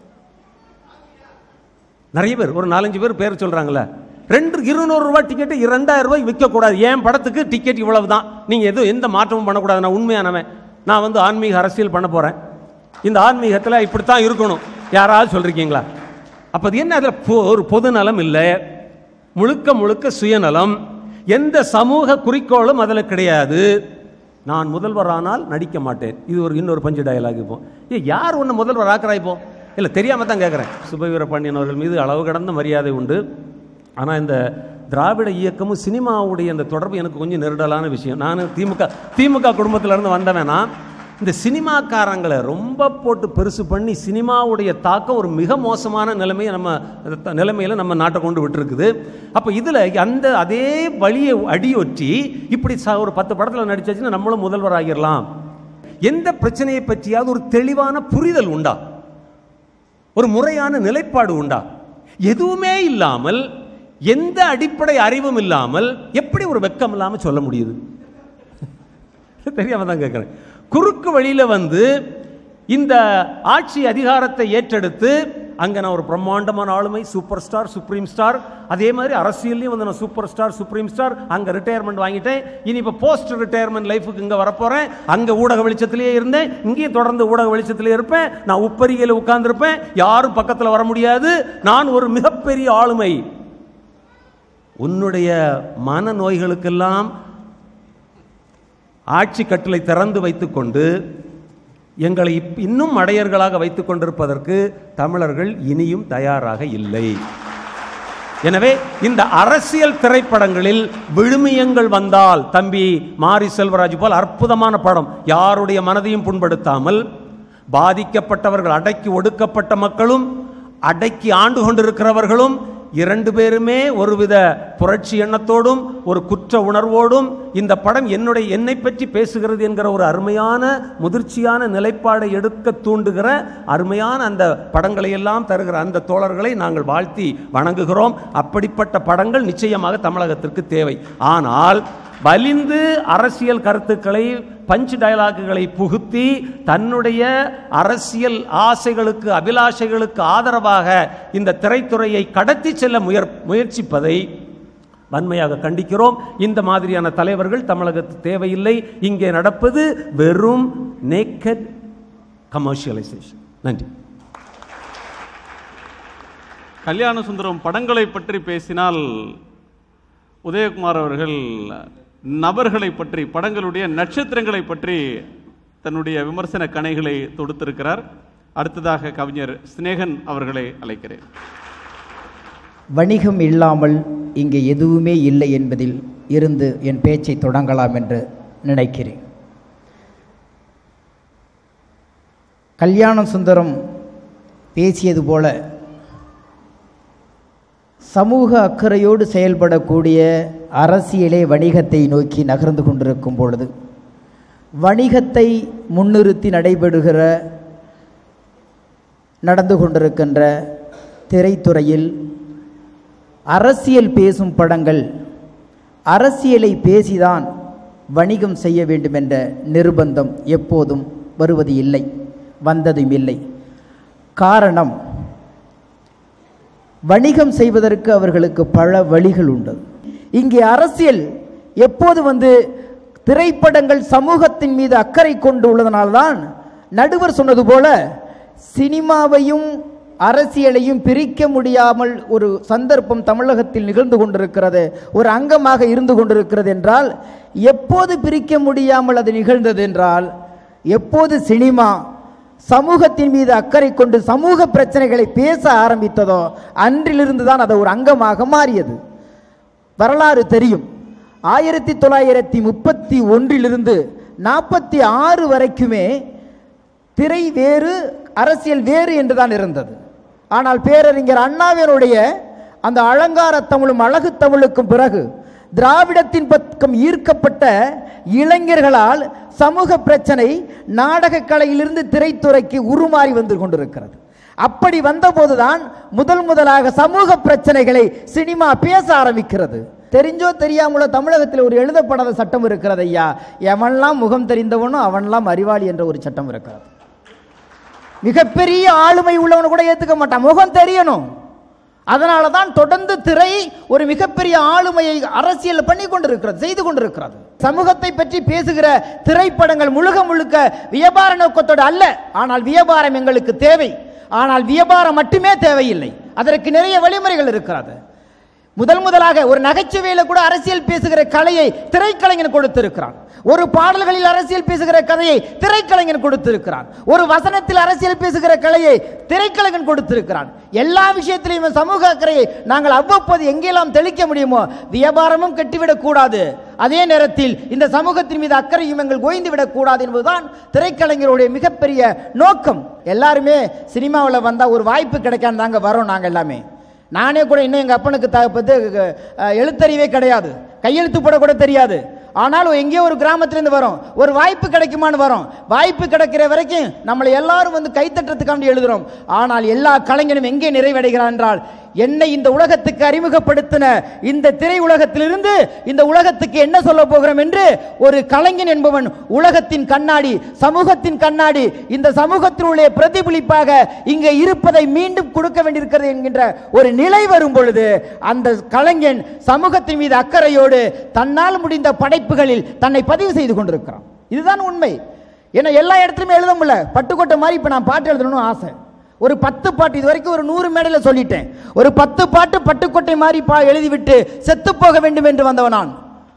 நிறைய பேர் ஒரு நாலஞ்சு பேர் பேர் சொல்றாங்கல்ல ரெண்டு இருநூறு ரூபாய் டிக்கெட்டு ரெண்டாயிரம் ரூபாய் விற்கக்கூடாது என் படத்துக்கு டிக்கெட் இவ்வளவு தான் நீங்கள் எதுவும் எந்த மாற்றமும் பண்ணக்கூடாது நான் உண்மையானவன் நான் வந்து ஆன்மீக அரசியல் பண்ண போகிறேன் இந்த ஆன்மீகத்தில் இப்படித்தான் இருக்கணும் யாராவது சொல்றீங்களா அப்போ அது என்ன அதில் பொ- ஒரு பொதுநலம் இல்லை முழுக்க முழுக்க சுயநலம் எந்த சமூக குறிக்கோளும் அதில் கிடையாது நான் முதல்வரானால் நடிக்க மாட்டேன் இது ஒரு இன்னொரு பஞ்சு டயலாக் இப்போ ஏ யார் ஒன்று முதல்வர் ஆக்குறா இப்போ இல்லை தெரியாம தான் கேட்குறேன் சுபவீர பாண்டியன் அவர்கள் மீது அளவு கடந்த மரியாதை உண்டு ஆனால் இந்த திராவிட இயக்கமும் சினிமாவுடைய அந்த தொடர்பு எனக்கு கொஞ்சம் நெருடலான விஷயம் நான் திமுக திமுக குடும்பத்துல இருந்து வந்தவன் நான் இந்த சினிமாக்காரங்களை ரொம்ப போட்டு பெருசு பண்ணி சினிமாவுடைய தாக்கம் ஒரு மிக மோசமான நிலைமையை நம்ம த- நிலைமையில நம்ம நாட்டை கொண்டு விட்டுருக்குது அப்போ இதில் அந்த அதே வழியை அடியொற்றி இப்படி ச- ஒரு பத்து படத்தில் நடிச்சாச்சுன்னா நம்மளும் முதல்வர் ஆகிடலாம் எந்த பிரச்சனையை பற்றியாவது ஒரு தெளிவான புரிதல் உண்டா ஒரு முறையான நிலைப்பாடு உண்டா எதுவுமே இல்லாமல் எந்த அடிப்படை அறிவும் இல்லாமல் எப்படி ஒரு வெக்கம் இல்லாமல் சொல்ல முடியுது தெரியாம தான் கேட்குறேன் குறுக்கு வழியில வந்து இந்த ஆட்சி அதிகாரத்தை ஏற்றெடுத்து அங்க நான் ஒரு பிரம்மாண்டமான ஆளுமை சூப்பர் ஸ்டார் சுப்ரீம் ஸ்டார் அதே மாதிரி அரசியல்லையும் வந்து நான் சூப்பர் ஸ்டார் சுப்ரீம் ஸ்டார் அங்க ரிட்டையர்மெண்ட் வாங்கிட்டேன் இனி இப்போ போஸ்ட் ரிட்டையர்மெண்ட் லைஃபுக்கு இங்க வரப்போறேன் அங்க ஊடக வெளிச்சத்திலேயே இருந்தேன் இங்கேயும் தொடர்ந்து ஊடக வெளிச்சத்திலே இருப்பேன் நான் உப்பரிகையில் உட்கார்ந்திருப்பேன் யாரும் பக்கத்தில் வர முடியாது நான் ஒரு மிகப்பெரிய ஆளுமை உன்னுடைய மன நோய்களுக்கெல்லாம் ஆட்சி கட்டளை திறந்து வைத்துக்கொண்டு எங்களை இப்- இன்னும் அடையர்களாக வைத்துக் கொண்டிருப்பதற்கு தமிழர்கள் இனியும் தயாராக இல்லை எனவே இந்த அரசியல் திரைப்படங்களில் விழுமியங்கள் வந்தால் தம்பி மாரி செல்வராஜ் போல் அற்புதமான படம் யாருடைய மனதையும் புண்படுத்தாமல் பாதிக்கப்பட்டவர்கள் அடக்கி ஒடுக்கப்பட்ட மக்களும் அடக்கி ஆண்டு கொண்டிருக்கிறவர்களும் இரண்டு பேருமே ஒருவித புரட்சி எண்ணத்தோடும் ஒரு குற்ற உணர்வோடும் இந்த படம் என்னுடைய என்னை பற்றி பேசுகிறது என்கிற ஒரு அருமையான முதிர்ச்சியான நிலைப்பாடை எடுக்க தூண்டுகிற அருமையான அந்த படங்களை எல்லாம் தருகிற அந்த தோழர்களை நாங்கள் வாழ்த்தி வணங்குகிறோம் அப்படிப்பட்ட படங்கள் நிச்சயமாக தமிழகத்திற்கு தேவை ஆனால் வலிந்து அரசியல் கருத்துக்களை பஞ்ச் டயலாக்குகளை புகுத்தி தன்னுடைய அரசியல் ஆசைகளுக்கு அபிலாஷைகளுக்கு ஆதரவாக இந்த திரைத்துறையை கடத்தி செல்ல முயற் முயற்சிப்பதை வன்மையாக கண்டிக்கிறோம் இந்த மாதிரியான தலைவர்கள் தமிழகத்துக்கு தேவையில்லை இங்கே நடப்பது வெறும் நேக்கட் கமர்ஷியலைசேஷன் நன்றி கல்யாண சுந்தரம் படங்களை பற்றி பேசினால் உதயகுமார் அவர்கள் நபர்களை பற்றி படங்களுடைய நட்சத்திரங்களை பற்றி தன்னுடைய விமர்சன கணைகளை தொடுத்திருக்கிறார் அடுத்ததாக கவிஞர் சிநேகன் அவர்களை அழைக்கிறேன் வணிகம் இல்லாமல் இங்கே எதுவுமே இல்லை என்பதில் இருந்து என் பேச்சை தொடங்கலாம் என்று நினைக்கிறேன் கல்யாண சுந்தரம் பேசியது போல சமூக அக்கறையோடு செயல்படக்கூடிய அரசியலே வணிகத்தை நோக்கி நகர்ந்து கொண்டிருக்கும் பொழுது வணிகத்தை முன்னிறுத்தி நடைபெறுகிற நடந்து கொண்டிருக்கின்ற திரைத்துறையில் அரசியல் பேசும் படங்கள் அரசியலை பேசிதான் வணிகம் செய்ய வேண்டும் என்ற நிர்பந்தம் எப்போதும் வருவது இல்லை வந்ததும் இல்லை காரணம் வணிகம் செய்வதற்கு அவர்களுக்கு பல வழிகள் உண்டு இங்கே அரசியல் எப்போது வந்து திரைப்படங்கள் சமூகத்தின் மீது அக்கறை கொண்டு உள்ளதனால்தான் நடுவர் சொன்னது போல சினிமாவையும் அரசியலையும் பிரிக்க முடியாமல் ஒரு சந்தர்ப்பம் தமிழகத்தில் நிகழ்ந்து கொண்டிருக்கிறது ஒரு அங்கமாக இருந்து கொண்டிருக்கிறது என்றால் எப்போது பிரிக்க முடியாமல் அது நிகழ்ந்தது என்றால் எப்போது சினிமா சமூகத்தின் மீது அக்கறை கொண்டு சமூக பிரச்சனைகளை பேச ஆரம்பித்ததோ அன்றிலிருந்து தான் அது ஒரு அங்கமாக மாறியது வரலாறு தெரியும் ஆயிரத்தி தொள்ளாயிரத்தி முப்பத்தி ஒன்றிலிருந்து நாற்பத்தி ஆறு வரைக்குமே திரை வேறு அரசியல் வேறு என்றுதான் இருந்தது ஆனால் பேரறிஞர் அண்ணாவினுடைய அந்த அலங்கார தமிழும் அழகு தமிழுக்கும் பிறகு திராவிடத்தின் பக்கம் ஈர்க்கப்பட்ட இளைஞர்களால் சமூக பிரச்சனை நாடக கலையிலிருந்து திரைத்துறைக்கு உருமாறி வந்து கொண்டிருக்கிறது அப்படி வந்தபோதுதான் முதல் முதலாக சமூக பிரச்சனைகளை சினிமா பேச ஆரம்பிக்கிறது தெரிஞ்சோ தெரியாமலோ தமிழகத்தில் ஒரு எழுதப்படாத சட்டம் இருக்கிறது ஐயா எவன்லாம் முகம் தெரிந்தவனோ அவன்லாம் அறிவாளி என்ற ஒரு சட்டம் இருக்கிறது மிகப்பெரிய ஆளுமை உள்ளவனை கூட ஏத்துக்க மாட்டான் முகம் தெரியணும் அதனால தான் தொடர்ந்து திரை ஒரு மிகப்பெரிய ஆளுமையை அரசியல் பண்ணி கொண்டிருக்கிறது செய்து கொண்டிருக்கிறது சமூகத்தை பற்றி பேசுகிற திரைப்படங்கள் முழுக்க முழுக்க வியாபார நோக்கத்தோடு அல்ல ஆனால் வியாபாரம் எங்களுக்கு தேவை ஆனால் வியாபாரம் மட்டுமே தேவையில்லை அதற்கு நிறைய வழிமுறைகள் இருக்கிறது முதல் முதலாக ஒரு நகைச்சுவையில கூட அரசியல் பேசுகிற கலையை திரைக்கலைஞன் கொடுத்திருக்கிறான் ஒரு பாடல்களில் அரசியல் பேசுகிற கதையை திரைக்கலைஞன் கொடுத்திருக்கிறான் ஒரு வசனத்தில் அரசியல் பேசுகிற கலையை திரைக்கலைஞன் கொடுத்திருக்கிறான் எல்லா விஷயத்திலையும் சமூக அக்கறையை நாங்கள் அவ்வப்போது எங்கெல்லாம் தெளிக்க முடியுமோ வியாபாரமும் கட்டிவிடக் கூடாது அதே நேரத்தில் இந்த சமூகத்தின் மீது அக்கறையும் எங்கள் ஓய்ந்து விடக்கூடாது என்பதுதான் திரைக்கலைஞருடைய மிகப்பெரிய நோக்கம் எல்லாருமே சினிமாவில் வந்தால் ஒரு வாய்ப்பு கிடைக்காம தாங்க வரோம் நாங்கள் எல்லாமே நானே கூட இன்னும் எங்கள் அப்பனுக்கு த வந்து அஹ், எழுத்தறிவே கிடையாது கையெழுத்து போட கூட தெரியாது ஆனாலும் எங்கேயோ ஒரு கிராமத்திலேருந்து வரோம் ஒரு வாய்ப்பு கிடைக்குமான்னு வரோம் வாய்ப்பு கிடைக்கிற வரைக்கும் நம்மளை எல்லாரும் வந்து கைத்தட்டுறதுக்காண்டி எழுதுறோம் ஆனால் எல்லா கலைஞனும் எங்கே நிறைவடைகிறான் என்றால் என்னை இந்த உலகத்துக்கு அறிமுகப்படுத்தின இந்த திரை உலகத்திலிருந்து இந்த உலகத்துக்கு என்ன சொல்ல போகிறோம் என்று ஒரு கலைஞன் என்பவன் உலகத்தின் கண்ணாடி சமூகத்தின் கண்ணாடி இந்த சமூகத்தினுடைய பிரதிபலிப்பாக இங்கே இருப்பதை மீண்டும் கொடுக்க வேண்டியிருக்கிறது என்கின்ற ஒரு நிலை வரும் பொழுது அந்த கலைஞன் சமூகத்தின் மீது அக்கறையோடு தன்னால் முடிந்த படைப்புகளில் தன்னை பதிவு செய்து கொண்டிருக்கிறான் இதுதான் உண்மை ஏன்னா எல்லா இடத்துலையுமே எழுத முடியல பட்டுக்கோட்டை மாதிரி இப்போ நான் பாட்டு எழுதணும்னு ஆசை ஒரு பத்து பாட்டு இது வரைக்கும் ஒரு நூறு மேடையில் சொல்லிட்டேன் ஒரு பத்து பாட்டு பட்டுக்கோட்டை மாதிரி பா எழுதிவிட்டு செத்து போக வேண்டும் என்று வந்தவன் நான்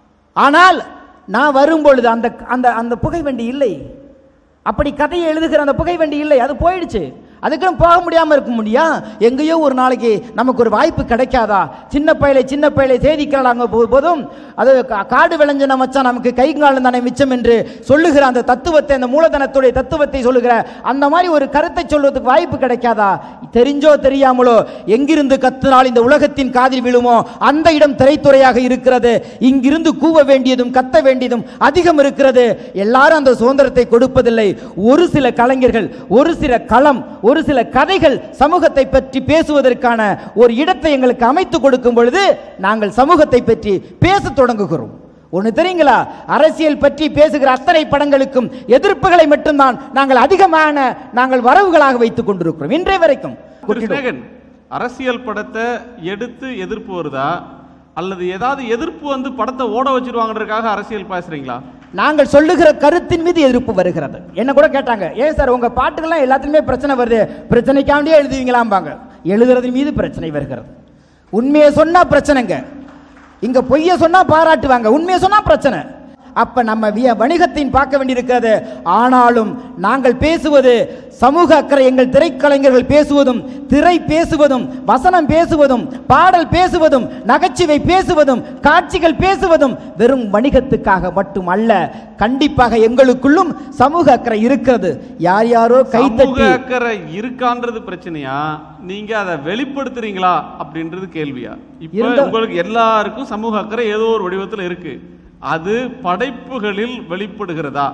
ஆனால் நான் வரும்பொழுது அந்த அந்த அந்த புகை வண்டி இல்லை அப்படி கதையை எழுதுகிற அந்த புகை வண்டி இல்லை அது போயிடுச்சு அதுக்குன்னு போக முடியாமல் இருக்க முடியா எங்கேயோ ஒரு நாளைக்கு நமக்கு ஒரு வாய்ப்பு கிடைக்காதா சின்ன பயலை சின்ன பயலை சேதிக்கிறாங்க போதும் அது கா- காடு விளைஞ்சன மச்சான் நமக்கு கை காலம் தானே மிச்சம் என்று சொல்லுகிற அந்த தத்துவத்தை அந்த மூலதனத்துடைய தத்துவத்தை சொல்லுகிற அந்த மாதிரி ஒரு கருத்தை சொல்வதற்கு வாய்ப்பு கிடைக்காதா தெரிஞ்சோ தெரியாமலோ எங்கிருந்து கத்துனால் இந்த உலகத்தின் காதில் விழுமோ அந்த இடம் திரைத்துறையாக இருக்கிறது இங்கிருந்து கூவ வேண்டியதும் கத்த வேண்டியதும் அதிகம் இருக்கிறது எல்லாரும் அந்த சுதந்திரத்தை கொடுப்பதில்லை ஒரு சில கலைஞர்கள் ஒரு சில களம் ஒரு சில கதைகள் சமூகத்தை பற்றி பேசுவதற்கான ஒரு இடத்தை எங்களுக்கு அமைத்து கொடுக்கும் பொழுது நாங்கள் சமூகத்தை பற்றி பேசத் தொடங்குகிறோம் ஒன்று தெரியுங்களா அரசியல் பற்றி பேசுகிற அத்தனை படங்களுக்கும் எதிர்ப்புகளை மட்டும்தான் நாங்கள் அதிகமான நாங்கள் வரவுகளாக வைத்துக் கொண்டிருக்கிறோம் இன்றைய வரைக்கும் திரு சிநேகன் அரசியல் படத்தை எடுத்து எதிர்ப்பு வருதா அல்லது ஏதாவது எதிர்ப்பு வந்து படத்தை ஓட வச்சிருவாங்கன்றதுக்காக அரசியல் பேசுறீங்களா நாங்கள் சொல்லுகிற கருத்தின் மீது எதிர்ப்பு வருகிறது என்ன கூட கேட்டாங்க ஏன் சார் உங்க பாட்டுக்கெல்லாம் எல்லாத்துலயுமே பிரச்சனை வருது பிரச்சனைக்காண்டியே எழுதுவீங்களாம்பாங்க எழுதுறதின் மீது பிரச்சனை வருகிறது உண்மையை சொன்னா பிரச்சனைங்க இங்க பொய்யை சொன்னா பாராட்டுவாங்க உண்மையை சொன்னா பிரச்சனை அப்ப நம்ம விய- வணிகத்தின் பார்க்க வேண்டியிருக்கிறது ஆனாலும் நாங்கள் பேசுவது சமூக அக்கறை எங்கள் திரைக்கலைஞர்கள் பேசுவதும் திரை பேசுவதும் வசனம் பேசுவதும் பாடல் பேசுவதும் நகைச்சுவை பேசுவதும் காட்சிகள் பேசுவதும் வெறும் வணிகத்துக்காக மட்டும் அல்ல கண்டிப்பாக எங்களுக்குள்ளும் சமூக அக்கறை இருக்கிறது யார் யாரோ சமூக கைத்தட்டி அக்கறை இருக்கான்றது பிரச்சனையா நீங்க அதை வெளிப்படுத்துறீங்களா அப்படின்றது கேள்வியா இப்ப இருந்த- உங்களுக்கு எல்லாருக்கும் சமூக அக்கறை ஏதோ ஒரு வடிவத்துல இருக்கு அது படைப்புகளில் வெளிப்படுகிறதா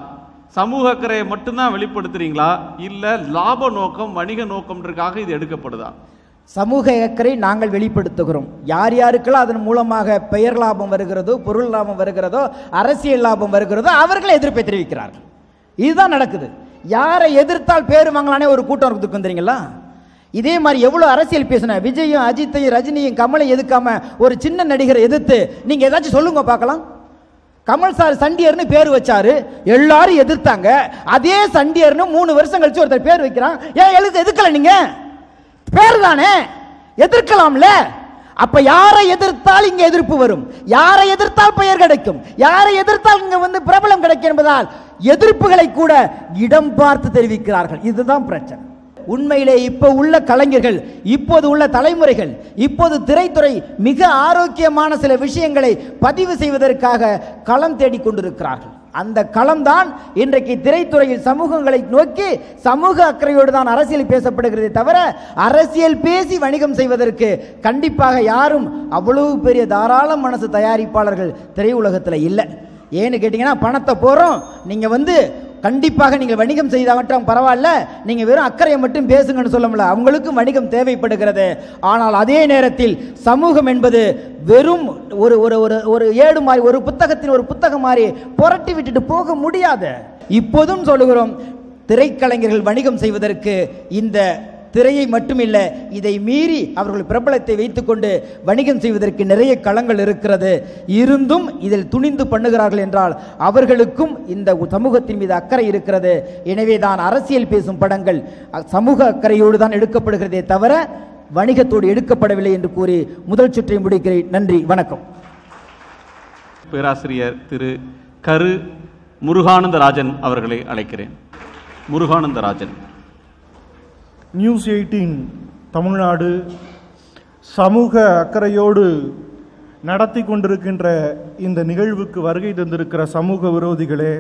சமூக அக்கறையை மட்டும்தான் வெளிப்படுத்துறீங்களா இல்ல லாப நோக்கம் வணிக நோக்கம்ன்றதுக்காக இது எடுக்கப்படுதா சமூக அக்கறை நாங்கள் வெளிப்படுத்துகிறோம் யார் யாருக்கெல்லாம் அதன் மூலமாக பெயர் லாபம் வருகிறதோ பொருள் லாபம் வருகிறதோ அரசியல் லாபம் வருகிறதோ அவர்கள் எதிர்ப்பை தெரிவிக்கிறார்கள் இதுதான் நடக்குது யாரை எதிர்த்தால் பேர் வாங்கலானே ஒரு கூட்டம் இருக்குது வந்துறீங்களா இதே மாதிரி எவ்வளோ அரசியல் பேசின விஜயும் அஜித்தையும் ரஜினியும் கமலையும் எதுக்காம ஒரு சின்ன நடிகரை எதிர்த்து நீங்க ஏதாச்சும் சொல்லுங்க பார்க்கலாம் கமல் சார் சண்டியர்னு பேர் வச்சாரு எல்லாரும் எதிர்த்தாங்க அதே சண்டியர்னு மூணு வருஷம் கழிச்சு ஒருத்தர் பேர் வைக்கிறான் ஏன் எழுத்து எதுக்கல நீங்க பேர் தானே எதிர்க்கலாம்ல அப்ப யாரை எதிர்த்தால் இங்க எதிர்ப்பு வரும் யாரை எதிர்த்தால் பெயர் கிடைக்கும் யாரை எதிர்த்தால் இங்க வந்து பிரபலம் கிடைக்கும் என்பதால் எதிர்ப்புகளை கூட இடம் பார்த்து தெரிவிக்கிறார்கள் இதுதான் பிரச்சனை உண்மையிலே இப்போ உள்ள கலைஞர்கள் இப்போது உள்ள தலைமுறைகள் இப்போது திரைத்துறை மிக ஆரோக்கியமான சில விஷயங்களை பதிவு செய்வதற்காக களம் தேடிக் கொண்டிருக்கிறார்கள் அந்த களம்தான் இன்றைக்கு திரைத்துறையில் சமூகங்களை நோக்கி சமூக அக்கறையோடு தான் அரசியல் பேசப்படுகிறதே தவிர அரசியல் பேசி வணிகம் செய்வதற்கு கண்டிப்பாக யாரும் அவ்வளவு பெரிய தாராள மனசு தயாரிப்பாளர்கள் திரையுலகத்தில் இல்லை ஏன்னு கேட்டிங்கன்னா பணத்தை போகிறோம் நீங்கள் வந்து கண்டிப்பாக நீங்கள் வணிகம் செய்தாகட்டும் பரவாயில்ல நீங்கள் வெறும் அக்கறையை மட்டும் பேசுங்கன்னு சொல்ல முடியல அவங்களுக்கும் வணிகம் தேவைப்படுகிறது ஆனால் அதே நேரத்தில் சமூகம் என்பது வெறும் ஒரு ஒரு ஒரு ஒரு ஏடு மாதிரி ஒரு புத்தகத்தின் ஒரு புத்தகம் மாதிரி புரட்டி விட்டுட்டு போக முடியாது இப்போதும் சொல்லுகிறோம் திரைக்கலைஞர்கள் வணிகம் செய்வதற்கு இந்த திரையை மட்டுமில்ல இதை மீறி அவர்கள் பிரபலத்தை வைத்துக்கொண்டு வணிகம் செய்வதற்கு நிறைய களங்கள் இருக்கிறது இருந்தும் இதில் துணிந்து பண்ணுகிறார்கள் என்றால் அவர்களுக்கும் இந்த சமூகத்தின் மீது அக்கறை இருக்கிறது எனவே தான் அரசியல் பேசும் படங்கள் அ- சமூக அக்கறையோடு தான் எடுக்கப்படுகிறதே தவிர வணிகத்தோடு எடுக்கப்படவில்லை என்று கூறி முதல் சுற்றை முடிக்கிறேன் நன்றி வணக்கம் பேராசிரியர் திரு கரு முருகானந்தராஜன் அவர்களை அழைக்கிறேன் முருகானந்தராஜன் நியூஸ் எயிட்டீன் தமிழ்நாடு சமூக அக்கறையோடு நடத்தி கொண்டிருக்கின்ற இந்த நிகழ்வுக்கு வருகை தந்திருக்கிற சமூக விரோதிகளே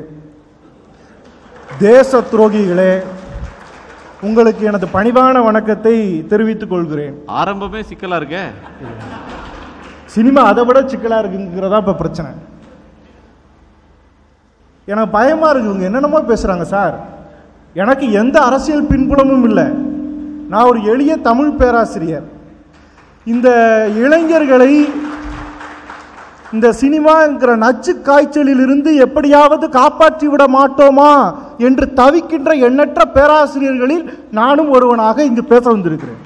தேச துரோகிகளே உங்களுக்கு எனது பணிவான வணக்கத்தை தெரிவித்துக் கொள்கிறேன் ஆரம்பமே சிக்கலா இருக்கே சினிமா அதை விட சிக்கலா இருக்குங்கிறதா இப்ப பிரச்சனை எனக்கு பயமா இருக்கு இவங்க என்னென்னமோ பேசுறாங்க சார் எனக்கு எந்த அரசியல் பின்புலமும் இல்லை நான் ஒரு எளிய தமிழ் பேராசிரியர் இந்த இளைஞர்களை இந்த சினிமாங்கிற நச்சு காய்ச்சலில் இருந்து எப்படியாவது காப்பாற்றி விட மாட்டோமா என்று தவிக்கின்ற எண்ணற்ற பேராசிரியர்களில் நானும் ஒருவனாக இங்கு பேச வந்திருக்கிறேன்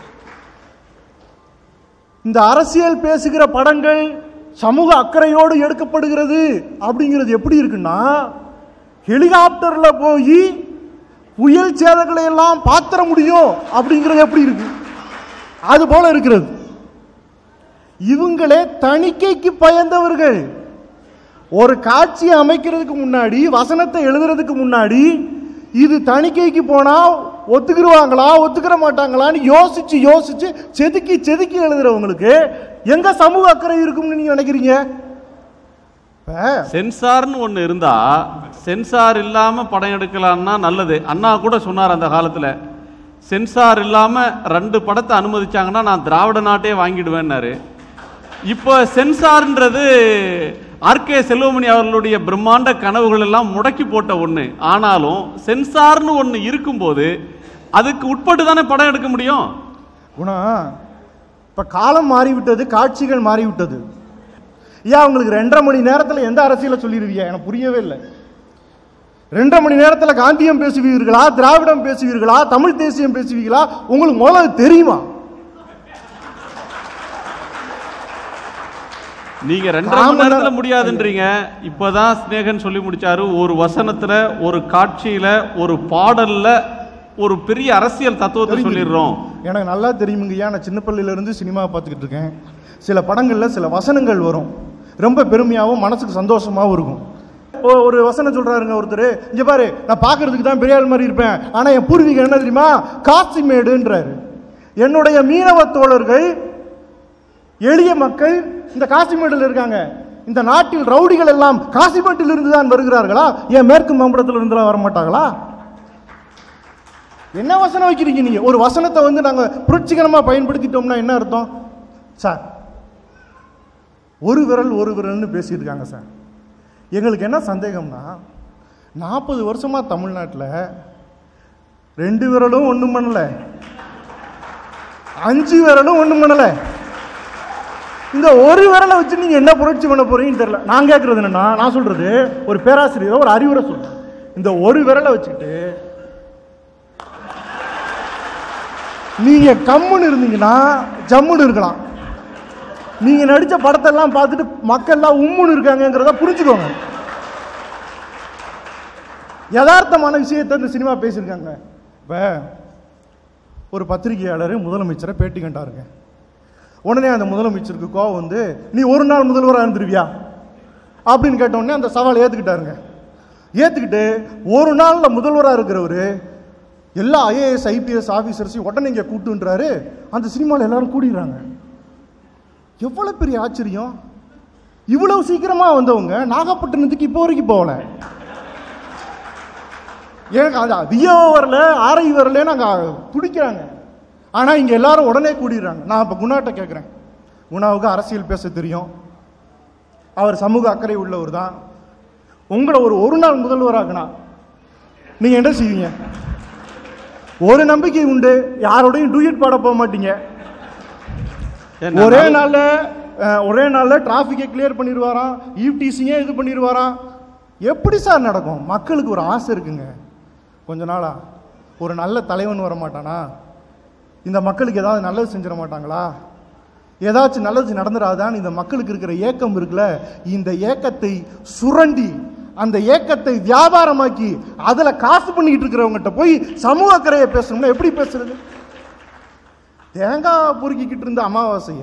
இந்த அரசியல் பேசுகிற படங்கள் சமூக அக்கறையோடு எடுக்கப்படுகிறது அப்படிங்கிறது எப்படி இருக்குன்னா ஹெலிகாப்டர்ல போய் புயல் சேதங்களை எல்லாம் பாத்திர முடியும் அப்படிங்கிறது எப்படி இருக்கு அது போல இருக்கிறது இவங்களே தணிக்கைக்கு பயந்தவர்கள் ஒரு காட்சியை அமைக்கிறதுக்கு முன்னாடி வசனத்தை எழுதுறதுக்கு முன்னாடி இது தணிக்கைக்கு போனா ஒத்துக்கிருவாங்களா ஒத்துக்கிற மாட்டாங்களான்னு யோசிச்சு யோசிச்சு செதுக்கி செதுக்கி எழுதுறவங்களுக்கு எங்க சமூக அக்கறை இருக்கும்னு நீங்க நினைக்கிறீங்க இப்ப சென்சார்னு ஒன்று இருந்தா சென்சார் இல்லாம படம் எடுக்கலாம்னா நல்லது அண்ணா கூட சொன்னார் அந்த காலத்துல சென்சார் இல்லாம ரெண்டு படத்தை அனுமதிச்சாங்கன்னா நான் திராவிட நாட்டே வாங்கிடுவேன்னாரு இப்போ சென்சார்ன்றது ஆர்கே செல்வமணி அவர்களுடைய பிரம்மாண்ட கனவுகள் எல்லாம் முடக்கி போட்ட ஒண்ணு ஆனாலும் சென்சார்னு ஒண்ணு இருக்கும்போது அதுக்கு உட்பட்டு தானே படம் எடுக்க முடியும் குணா இப்ப காலம் மாறிவிட்டது காட்சிகள் மாறிவிட்டது ஏன் உங்களுக்கு ரெண்டரை மணி நேரத்துல எந்த அரசியலை சொல்லிடுவீங்க எனக்கு புரியவே இல்லை ரெண்டரை மணி நேரத்துல காந்தியம் பேசுவீர்களா திராவிடம் பேசுவீர்களா தமிழ் தேசியம் பேசுவீங்களா உங்களுக்கு முதல்ல அது தெரியுமா நீங்க ரெண்டரை மணி நேரத்துல முடியாதுன்றீங்க இப்பதான் ஸ்நேகன் சொல்லி முடிச்சாரு ஒரு வசனத்துல ஒரு காட்சியில ஒரு பாடல்ல ஒரு பெரிய அரசியல் தத்துவத்தை தெரியுது. சொல்லிடுறோம் எனக்கு நல்லா தெரியுமுங்கய்யா நான் சின்ன பிள்ளையில இருந்து சினிமா பார்த்துக்கிட்டு இருக்கேன் சில படங்கள்ல சில வசனங்கள் வரும் ரொம்ப பெருமையாகவும் மனசுக்கு சந்தோஷமாகவும் இருக்கும் ஓ- ஒரு வசனம் சொல்றாருங்க ஒருத்தர் இங்க பாரு நான் பார்க்கிறதுக்கு தான் பெரிய ஆள் மாதிரி இருப்பேன் ஆனா என் பூர்வீகம் என்ன தெரியுமா காசிமேடுன்றாரு என்னுடைய மீனவ தோழர்கள் எளிய மக்கள் இந்த காசிமேடில் இருக்காங்க இந்த நாட்டில் ரவுடிகள் எல்லாம் காசிமேட்டில் இருந்து தான் வருகிறார்களா ஏன் மேற்கு மாம்பழத்தில் இருந்துலாம் வர மாட்டாங்களா என்ன வசனம் வைக்கிறீங்க நீங்க ஒரு வசனத்தை வந்து நாங்க புரட்சிகரமா பயன்படுத்திட்டோம்னா என்ன அர்த்தம் சார் ஒரு விரல் ஒரு விரல்னு பேசிட்டு இருக்காங்க சார் எங்களுக்கு என்ன சந்தேகம்னா நாற்பது வருஷமா தமிழ்நாட்டில் ரெண்டு விரலும் ஒன்றும் பண்ணல அஞ்சு விரலும் ஒன்றும் பண்ணல இந்த ஒரு விரலை வச்சு நீங்க என்ன புரட்சி பண்ண போறீங்கன்னு தெரியல நான் கேட்கறது என்னன்னா நான் சொல்றது ஒரு பேராசிரியர் ஒரு அறிவுரை சொல்றேன் இந்த ஒரு விரலை வச்சுக்கிட்டு நீங்க கம்முன்னு இருந்தீங்கன்னா ஜம்முன்னு இருக்கலாம் நீங்க நடிச்ச படத்தெல்லாம் பார்த்துட்டு மக்கள்லாம் உம்முன்னு இருக்காங்கங்கிறத புரிஞ்சுக்கோங்க யதார்த்தமான விஷயத்தை இந்த சினிமா பேசியிருக்காங்க இப்போ ஒரு பத்திரிகையாளர் முதலமைச்சரை பேட்டி கண்டாருங்க உடனே அந்த முதலமைச்சருக்கு கோவம் வந்து நீ ஒரு நாள் முதல்வராக இருந்துருவியா அப்படின்னு கேட்ட உடனே அந்த சவால் ஏற்றுக்கிட்டாருங்க ஏற்றுக்கிட்டு ஒரு நாளில் முதல்வராக இருக்கிறவர் எல்லா ஐஏஎஸ் ஐபிஎஸ் ஆஃபீஸர்ஸையும் உடனே இங்கே கூட்டுன்றாரு அந்த சினிமாவில் எல்லாரும் கூடிடுறாங்க எவ்வளோ பெரிய ஆச்சரியம் இவ்வளவு சீக்கிரமாக வந்தவங்க நாகப்பட்டினத்துக்கு இப்போ வரைக்கும் போகல எனக்கு அது வியோ வரல ஆரை வரல நாங்கள் துடிக்கிறாங்க ஆனால் இங்கே எல்லாரும் உடனே கூடிடுறாங்க நான் இப்போ குணாட்ட கேட்குறேன் குணாவுக்கு அரசியல் பேச தெரியும் அவர் சமூக அக்கறை உள்ளவர் தான் உங்களை ஒரு ஒரு நாள் முதல்வராகனா நீங்கள் என்ன செய்வீங்க ஒரு நம்பிக்கை உண்டு யாரோடையும் டூயட் பாட போக மாட்டீங்க ஏன்னா, ஒரே நாள்ல அஹ், ஒரே நாள்ல டிராஃபிக்கை கிளியர் பண்ணிடுவாராம் ஈவ்டிசிங்கே இது பண்ணிடுவாராம் எப்படி சார் நடக்கும் மக்களுக்கு ஒரு ஆசை இருக்குங்க கொஞ்ச நாளா ஒரு நல்ல தலைவன் வர மாட்டானா இந்த மக்களுக்கு ஏதாவது நல்லது செஞ்சிட மாட்டாங்களா ஏதாச்சும் நல்லது நடந்துடாதான்னு இந்த மக்களுக்கு இருக்கிற ஏக்கம் இருக்குல்ல இந்த ஏக்கத்தை சுரண்டி அந்த ஏக்கத்தை வியாபாரமாக்கி அதுல காசு பண்ணிக்கிட்டு இருக்கிறவங்ககிட்ட போய் சமூக அக்கறையை பேசணும்னா எப்படி பேசுறது தேங்காய் பொறுக்கிக்கிட்டு இருந்த அமாவாசைய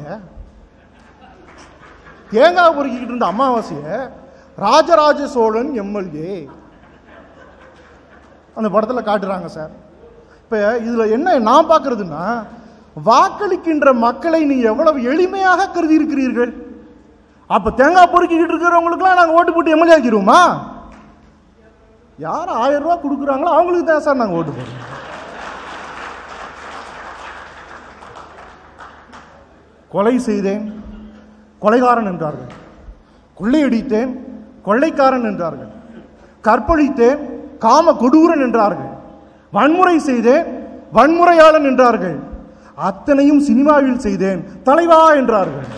தேங்காய் பொறுக்கிக்கிட்டு இருந்த அமாவாசைய ராஜராஜ சோழன் எம்எல்ஏ அந்த படத்துல காட்டுறாங்க சார் இப்ப இதுல என்ன நான் பார்க்கிறதுன்னா வாக்களிக்கின்ற மக்களை நீ எவ்வளவு எளிமையாக கருதி இருக்கிறீர்கள் அப்ப தேங்காய் பொறுக்கிக்கிட்டு இருக்கிறவங்களுக்குலாம் நாங்க ஓட்டு போட்டு எம்எல்ஏ ஆக்கிடுவோமா யார் ஆயிரம் ரூபாய் கொடுக்குறாங்களோ அவங்களுக்கு தான் சார் நாங்க ஓட்டு போடுறோம் கொலை செய்தேன் கொலைகாரன் என்றார்கள் கொள்ளையடித்தேன் கொள்ளைக்காரன் என்றார்கள் கற்பழித்தேன் காம கொடூரன் என்றார்கள் வன்முறை செய்தேன் வன்முறையாளன் என்றார்கள் அத்தனையும் சினிமாவில் செய்தேன் தலைவா என்றார்கள்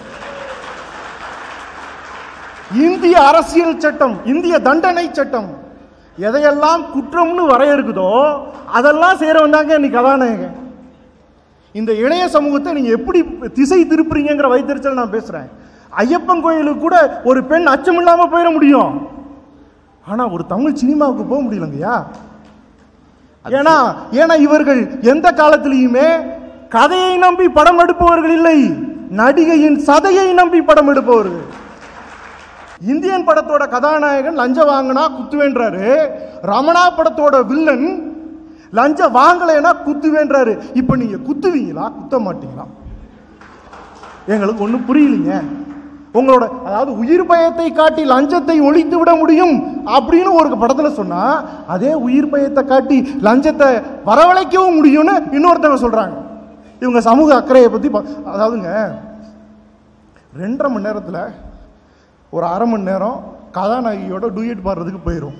இந்திய அரசியல் சட்டம் இந்திய தண்டனை சட்டம் எதையெல்லாம் குற்றம்னு வரையறுக்குதோ அதெல்லாம் செய்யறவன் தாங்க இன்னைக்கு கதாநாயகன் இந்த இளைய சமூகத்தை நீங்க எப்படி திசை திருப்புறீங்கிற வைத்தறிச்சல் நான் பேசுறேன் ஐயப்பன் கோயிலுக்கு கூட ஒரு பெண் அச்சம் இல்லாம போயிட முடியும் ஆனா ஒரு தமிழ் சினிமாவுக்கு போக முடியலங்கய்யா ஏன்னா ஏன்னா இவர்கள் எந்த காலத்திலையுமே கதையை நம்பி படம் எடுப்பவர்கள் இல்லை நடிகையின் சதையை நம்பி படம் எடுப்பவர்கள் இந்தியன் படத்தோட கதாநாயகன் லஞ்சம் வாங்கினா குத்துவேன்றாரு ரமணா படத்தோட வில்லன் லஞ்சம் வாங்கலைன்னா குத்துவேன்றாரு இப்ப நீங்க குத்துவீங்களா குத்த மாட்டீங்களா எங்களுக்கு ஒண்ணும் புரியலைங்க உங்களோட அதாவது உயிர் பயத்தை காட்டி லஞ்சத்தை ஒழித்து விட முடியும் அப்படின்னு ஒரு படத்துல சொன்னா அதே உயிர் பயத்தை காட்டி லஞ்சத்தை வரவழைக்கவும் முடியும்னு இன்னொருத்தவங்க சொல்றாங்க இவங்க சமூக அக்கறையை பத்தி பா- அதாவதுங்க ரெண்டரை மணி நேரத்துல ஒரு அரை மணி நேரம் கதாநாயகியோட டூயட் பாடுறதுக்கு போயிடும்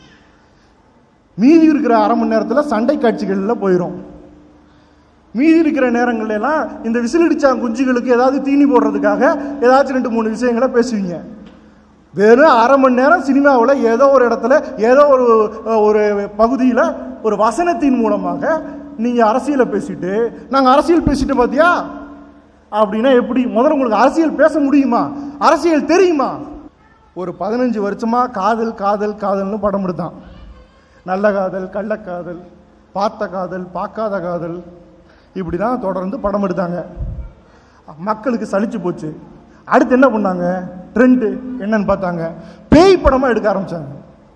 மீதி இருக்கிற அரை மணி நேரத்தில் சண்டை காட்சிகளில் போயிடும் மீதி இருக்கிற நேரங்கள்ல எல்லாம் இந்த விசிலடிச்சா குஞ்சுகளுக்கு ஏதாவது தீனி போடுறதுக்காக ஏதாச்சும் ரெண்டு மூணு விஷயங்களை பேசுவீங்க வெறும் அரை மணி நேரம் சினிமாவில் ஏதோ ஒரு இடத்துல ஏதோ ஒரு ஒரு பகுதியில் ஒரு வசனத்தின் மூலமாக நீங்கள் அரசியலை பேசிட்டு நாங்கள் அரசியல் பேசிட்டு பார்த்தியா அப்படின்னா எப்படி முதல்ல உங்களுக்கு அரசியல் பேச முடியுமா அரசியல் தெரியுமா ஒரு பதினஞ்சு வருஷமா காதல் காதல் காதல்னு படம் எடுத்தான் நல்ல காதல் கள்ளக்காதல் பார்த்த காதல் பார்க்காத காதல் இப்படி தான் தொடர்ந்து படம் எடுத்தாங்க மக்களுக்கு சலிச்சு போச்சு அடுத்து என்ன பண்ணாங்க ட்ரெண்டு என்னன்னு பார்த்தாங்க பேய் படமா எடுக்க ஆரம்பிச்சாங்க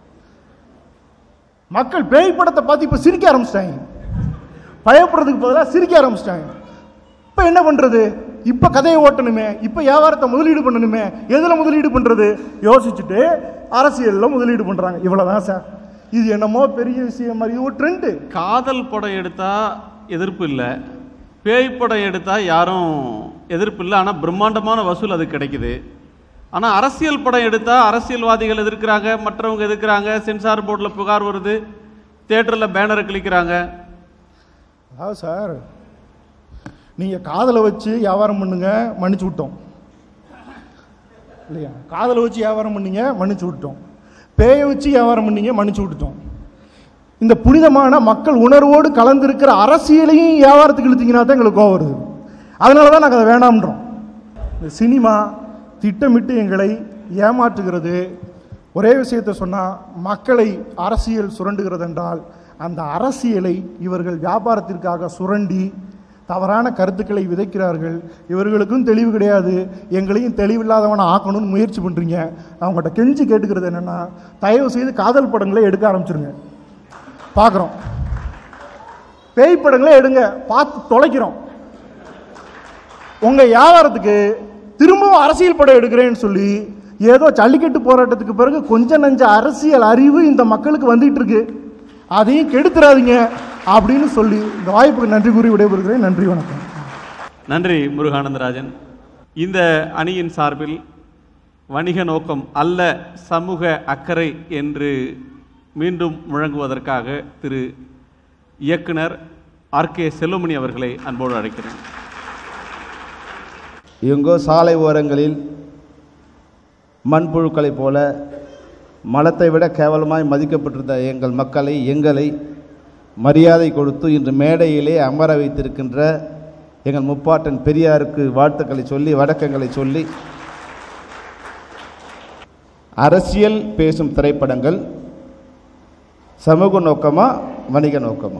மக்கள் பேய் படத்தை பார்த்து இப்ப சிரிக்க ஆரம்பிச்சிட்டாங்க பயப்படுறதுக்கு பதிலாக சிரிக்க ஆரம்பிச்சிட்டாங்க இப்ப என்ன பண்றது இப்ப கதையை ஓட்டணுமே இப்ப வியாபாரத்தை முதலீடு பண்ணணுமே எதுல முதலீடு பண்றது யோசிச்சுட்டு அரசியல்ல முதலீடு பண்றாங்க இவ்வளவுதான் சார் இது என்னமோ பெரிய விஷயம் மாதிரி இது ஒரு ட்ரெண்டு காதல் படம் எடுத்தா எதிர்ப்பு இல்லை பேய் படம் எடுத்தா யாரும் எதிர்ப்பு இல்லை ஆனால் பிரம்மாண்டமான வசூல் அது கிடைக்குது ஆனா அரசியல் படம் எடுத்தா அரசியல்வாதிகள் எதிர்க்கிறாங்க மற்றவங்க எதிர்க்கிறாங்க சென்சார் போர்டில் புகார் வருது தியேட்டரில் பேனரை கிளிக்கிறாங்க அதாவது சார் நீங்க காதலை வச்சு வியாபாரம் பண்ணுங்க மன்னிச்சு விட்டோம் இல்லையா காதலை வச்சு வியாபாரம் பண்ணீங்க மன்னிச்சு விட்டோம் பேயை வச்சு வியாபாரம் பண்ணீங்க மன்னிச்சு விட்டுட்டோம் இந்த புனிதமான மக்கள் உணர்வோடு கலந்திருக்கிற அரசியலையும் வியாபாரத்துக்கு இழுத்தீங்கன்னா தான் எங்களுக்கு கோவம் வருது அதனால தான் நாங்கள் அதை வேண்டாம்ன்றோம் இந்த சினிமா திட்டமிட்டு எங்களை ஏமாற்றுகிறது ஒரே விஷயத்தை சொன்னால் மக்களை அரசியல் சுரண்டுகிறது என்றால் அந்த அரசியலை இவர்கள் வியாபாரத்திற்காக சுரண்டி தவறான கருத்துக்களை விதைக்கிறார்கள் இவர்களுக்கும் தெளிவு கிடையாது எங்களையும் தெளிவில்லாதவனை ஆக்கணும்னு முயற்சி பண்ணுறீங்க அவங்ககிட்ட கெஞ்சி கேட்டுக்கிறது என்னென்னா தயவு செய்து காதல் படங்களை எடுக்க ஆரம்பிச்சிருங்க பார்க்குறோம் பேய் படங்களே எடுங்க பார்த்து தொலைக்கிறோம் உங்க வியாபாரத்துக்கு திரும்பவும் அரசியல் படம் எடுக்கிறேன்னு சொல்லி ஏதோ ஜல்லிக்கட்டு போராட்டத்துக்கு பிறகு கொஞ்ச நஞ்ச அரசியல் அறிவு இந்த மக்களுக்கு வந்துட்டு இருக்கு அதையும் கெடுத்துறாதீங்க அப்படின்னு சொல்லி இந்த வாய்ப்புக்கு நன்றி கூறி விடைபெறுகிறேன் நன்றி வணக்கம் நன்றி முருகானந்தராஜன் இந்த அணியின் சார்பில் வணிக நோக்கம் அல்ல சமூக அக்கறை என்று மீண்டும் முழங்குவதற்காக திரு இயக்குனர் ஆர் கே செல்வமணி அவர்களை அன்போடு அழைக்கிறேன் எங்கோ சாலை ஓரங்களில் மண்புழுக்களைப் போல மலத்தை விட கேவலமாய் மதிக்கப்பட்டிருந்த எங்கள் மக்களை எங்களை மரியாதை கொடுத்து இன்று மேடையிலே அமர வைத்திருக்கின்ற எங்கள் முப்பாட்டன் பெரியாருக்கு வாழ்த்துக்களை சொல்லி வணக்கங்களை சொல்லி அரசியல் பேசும் திரைப்படங்கள் சமூக நோக்கமா வணிக நோக்கமா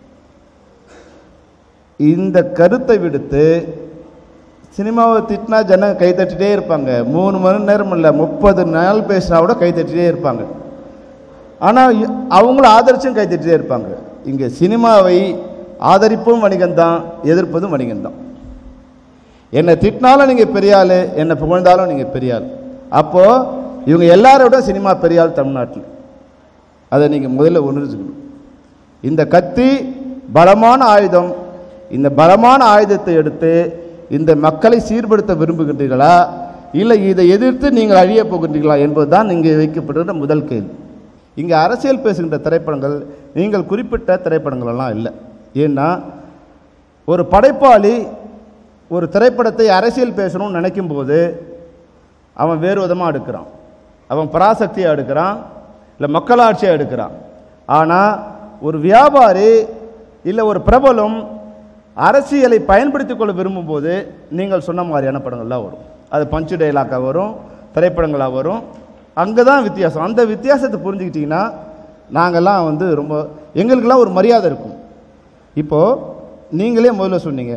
இந்த கருத்தை விடுத்து சினிமாவை திட்டினா ஜனங்க கை தட்டிட்டே இருப்பாங்க மூணு மணி நேரம் இல்லை முப்பது நாள் பேசினா கூட கை தட்டிட்டே இருப்பாங்க ஆனால் அவங்களும் ஆதரிச்சும் கை தட்டிட்டே இருப்பாங்க இங்கே சினிமாவை ஆதரிப்பும் வணிகம்தான் எதிர்ப்பதும் வணிகம்தான் என்னை திட்டினாலும் நீங்கள் பெரிய ஆள் என்னை புகழ்ந்தாலும் நீங்கள் பெரிய ஆள் அப்போது இவங்க எல்லாரோட சினிமா பெரிய ஆள் தமிழ்நாட்டில் அதை நீங்கள் முதல்ல உணர்ந்துக்கணும் இந்த கத்தி பலமான ஆயுதம் இந்த பலமான ஆயுதத்தை எடுத்து இந்த மக்களை சீர்படுத்த விரும்புகின்றீர்களா இல்லை இதை எதிர்த்து நீங்கள் அழியப் போகின்றீர்களா என்பதுதான் இங்கே வைக்கப்பட்டிருந்த முதல் கேள்வி இங்கே அரசியல் பேசுகின்ற திரைப்படங்கள் நீங்கள் குறிப்பிட்ட திரைப்படங்கள் எல்லாம் இல்லை ஏன்னா ஒரு படைப்பாளி ஒரு திரைப்படத்தை அரசியல் பேசணும்னு நினைக்கும் போது அவன் வேறு விதமாக எடுக்கிறான் அவன் பராசக்தியாக எடுக்கிறான் இல்லை மக்களாட்சியாக எடுக்கிறான் ஆனால் ஒரு வியாபாரி இல்லை ஒரு பிரபலம் அரசியலை பயன்படுத்திக் கொள்ள விரும்பும்போது நீங்கள் சொன்ன மாதிரியான படங்கள்லாம் வரும் அது பஞ்சு டைலாக்காக வரும் திரைப்படங்களாக வரும் அங்கே தான் வித்தியாசம் அந்த வித்தியாசத்தை புரிஞ்சுக்கிட்டிங்கன்னா நாங்கள்லாம் வந்து ரொம்ப எங்களுக்கெல்லாம் ஒரு மரியாதை இருக்கும் இப்போது நீங்களே முதல்ல சொன்னீங்க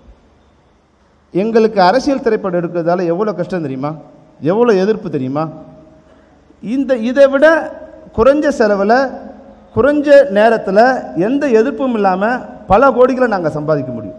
எங்களுக்கு அரசியல் திரைப்படம் எடுக்கிறதால எவ்வளோ கஷ்டம் தெரியுமா எவ்வளோ எதிர்ப்பு தெரியுமா இந்த இதை விட குறைஞ்ச செலவில் குறைஞ்ச நேரத்தில் எந்த எதிர்ப்பும் இல்லாமல் பல கோடிகளை நாங்கள் சம்பாதிக்க முடியும்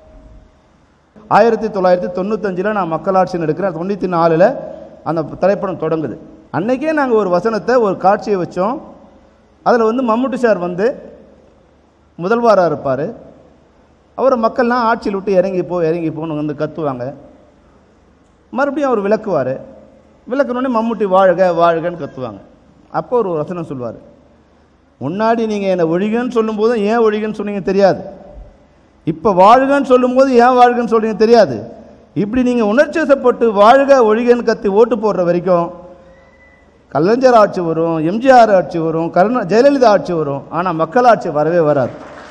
ஆயிரத்தி தொள்ளாயிரத்தி தொண்ணூத்தஞ்சில் நான் மக்களாட்சின்னு எடுக்கிறேன் தொண்ணூற்றி நாலில் அந்த திரைப்படம் தொடங்குது அன்னைக்கே நாங்கள் ஒரு வசனத்தை ஒரு காட்சியை வச்சோம் அதில் வந்து மம்முட்டி சார் வந்து முதல்வராக இருப்பார் அவரை மக்கள்லாம் ஆட்சியில் விட்டு இறங்கி போ இறங்கி போன்னு வந்து கத்துவாங்க மறுபடியும் அவர் விளக்குவார் விளக்குனோடனே மம்முட்டி வாழ்க வாழ்கன்னு கத்துவாங்க அப்போ ஒரு வசனம் சொல்லுவார் முன்னாடி நீங்கள் என்னை ஒழிகன்னு சொல்லும்போது ஏன் ஒழிகன்னு சொன்னீங்க தெரியாது இப்போ வாழ்கன்னு சொல்லும்போது ஏன் வாழ்கன்னு சொல்றீங்க தெரியாது இப்படி நீங்கள் உணர்ச்சி வசப்பட்டு வாழ்க ஒழிகன்னு கத்தி ஓட்டு போடுற வரைக்கும் கலைஞர் ஆட்சி வரும் எம்ஜிஆர் ஆட்சி வரும் கருணா ஜெயலலிதா ஆட்சி வரும் ஆனால் மக்கள் ஆட்சி வரவே வராது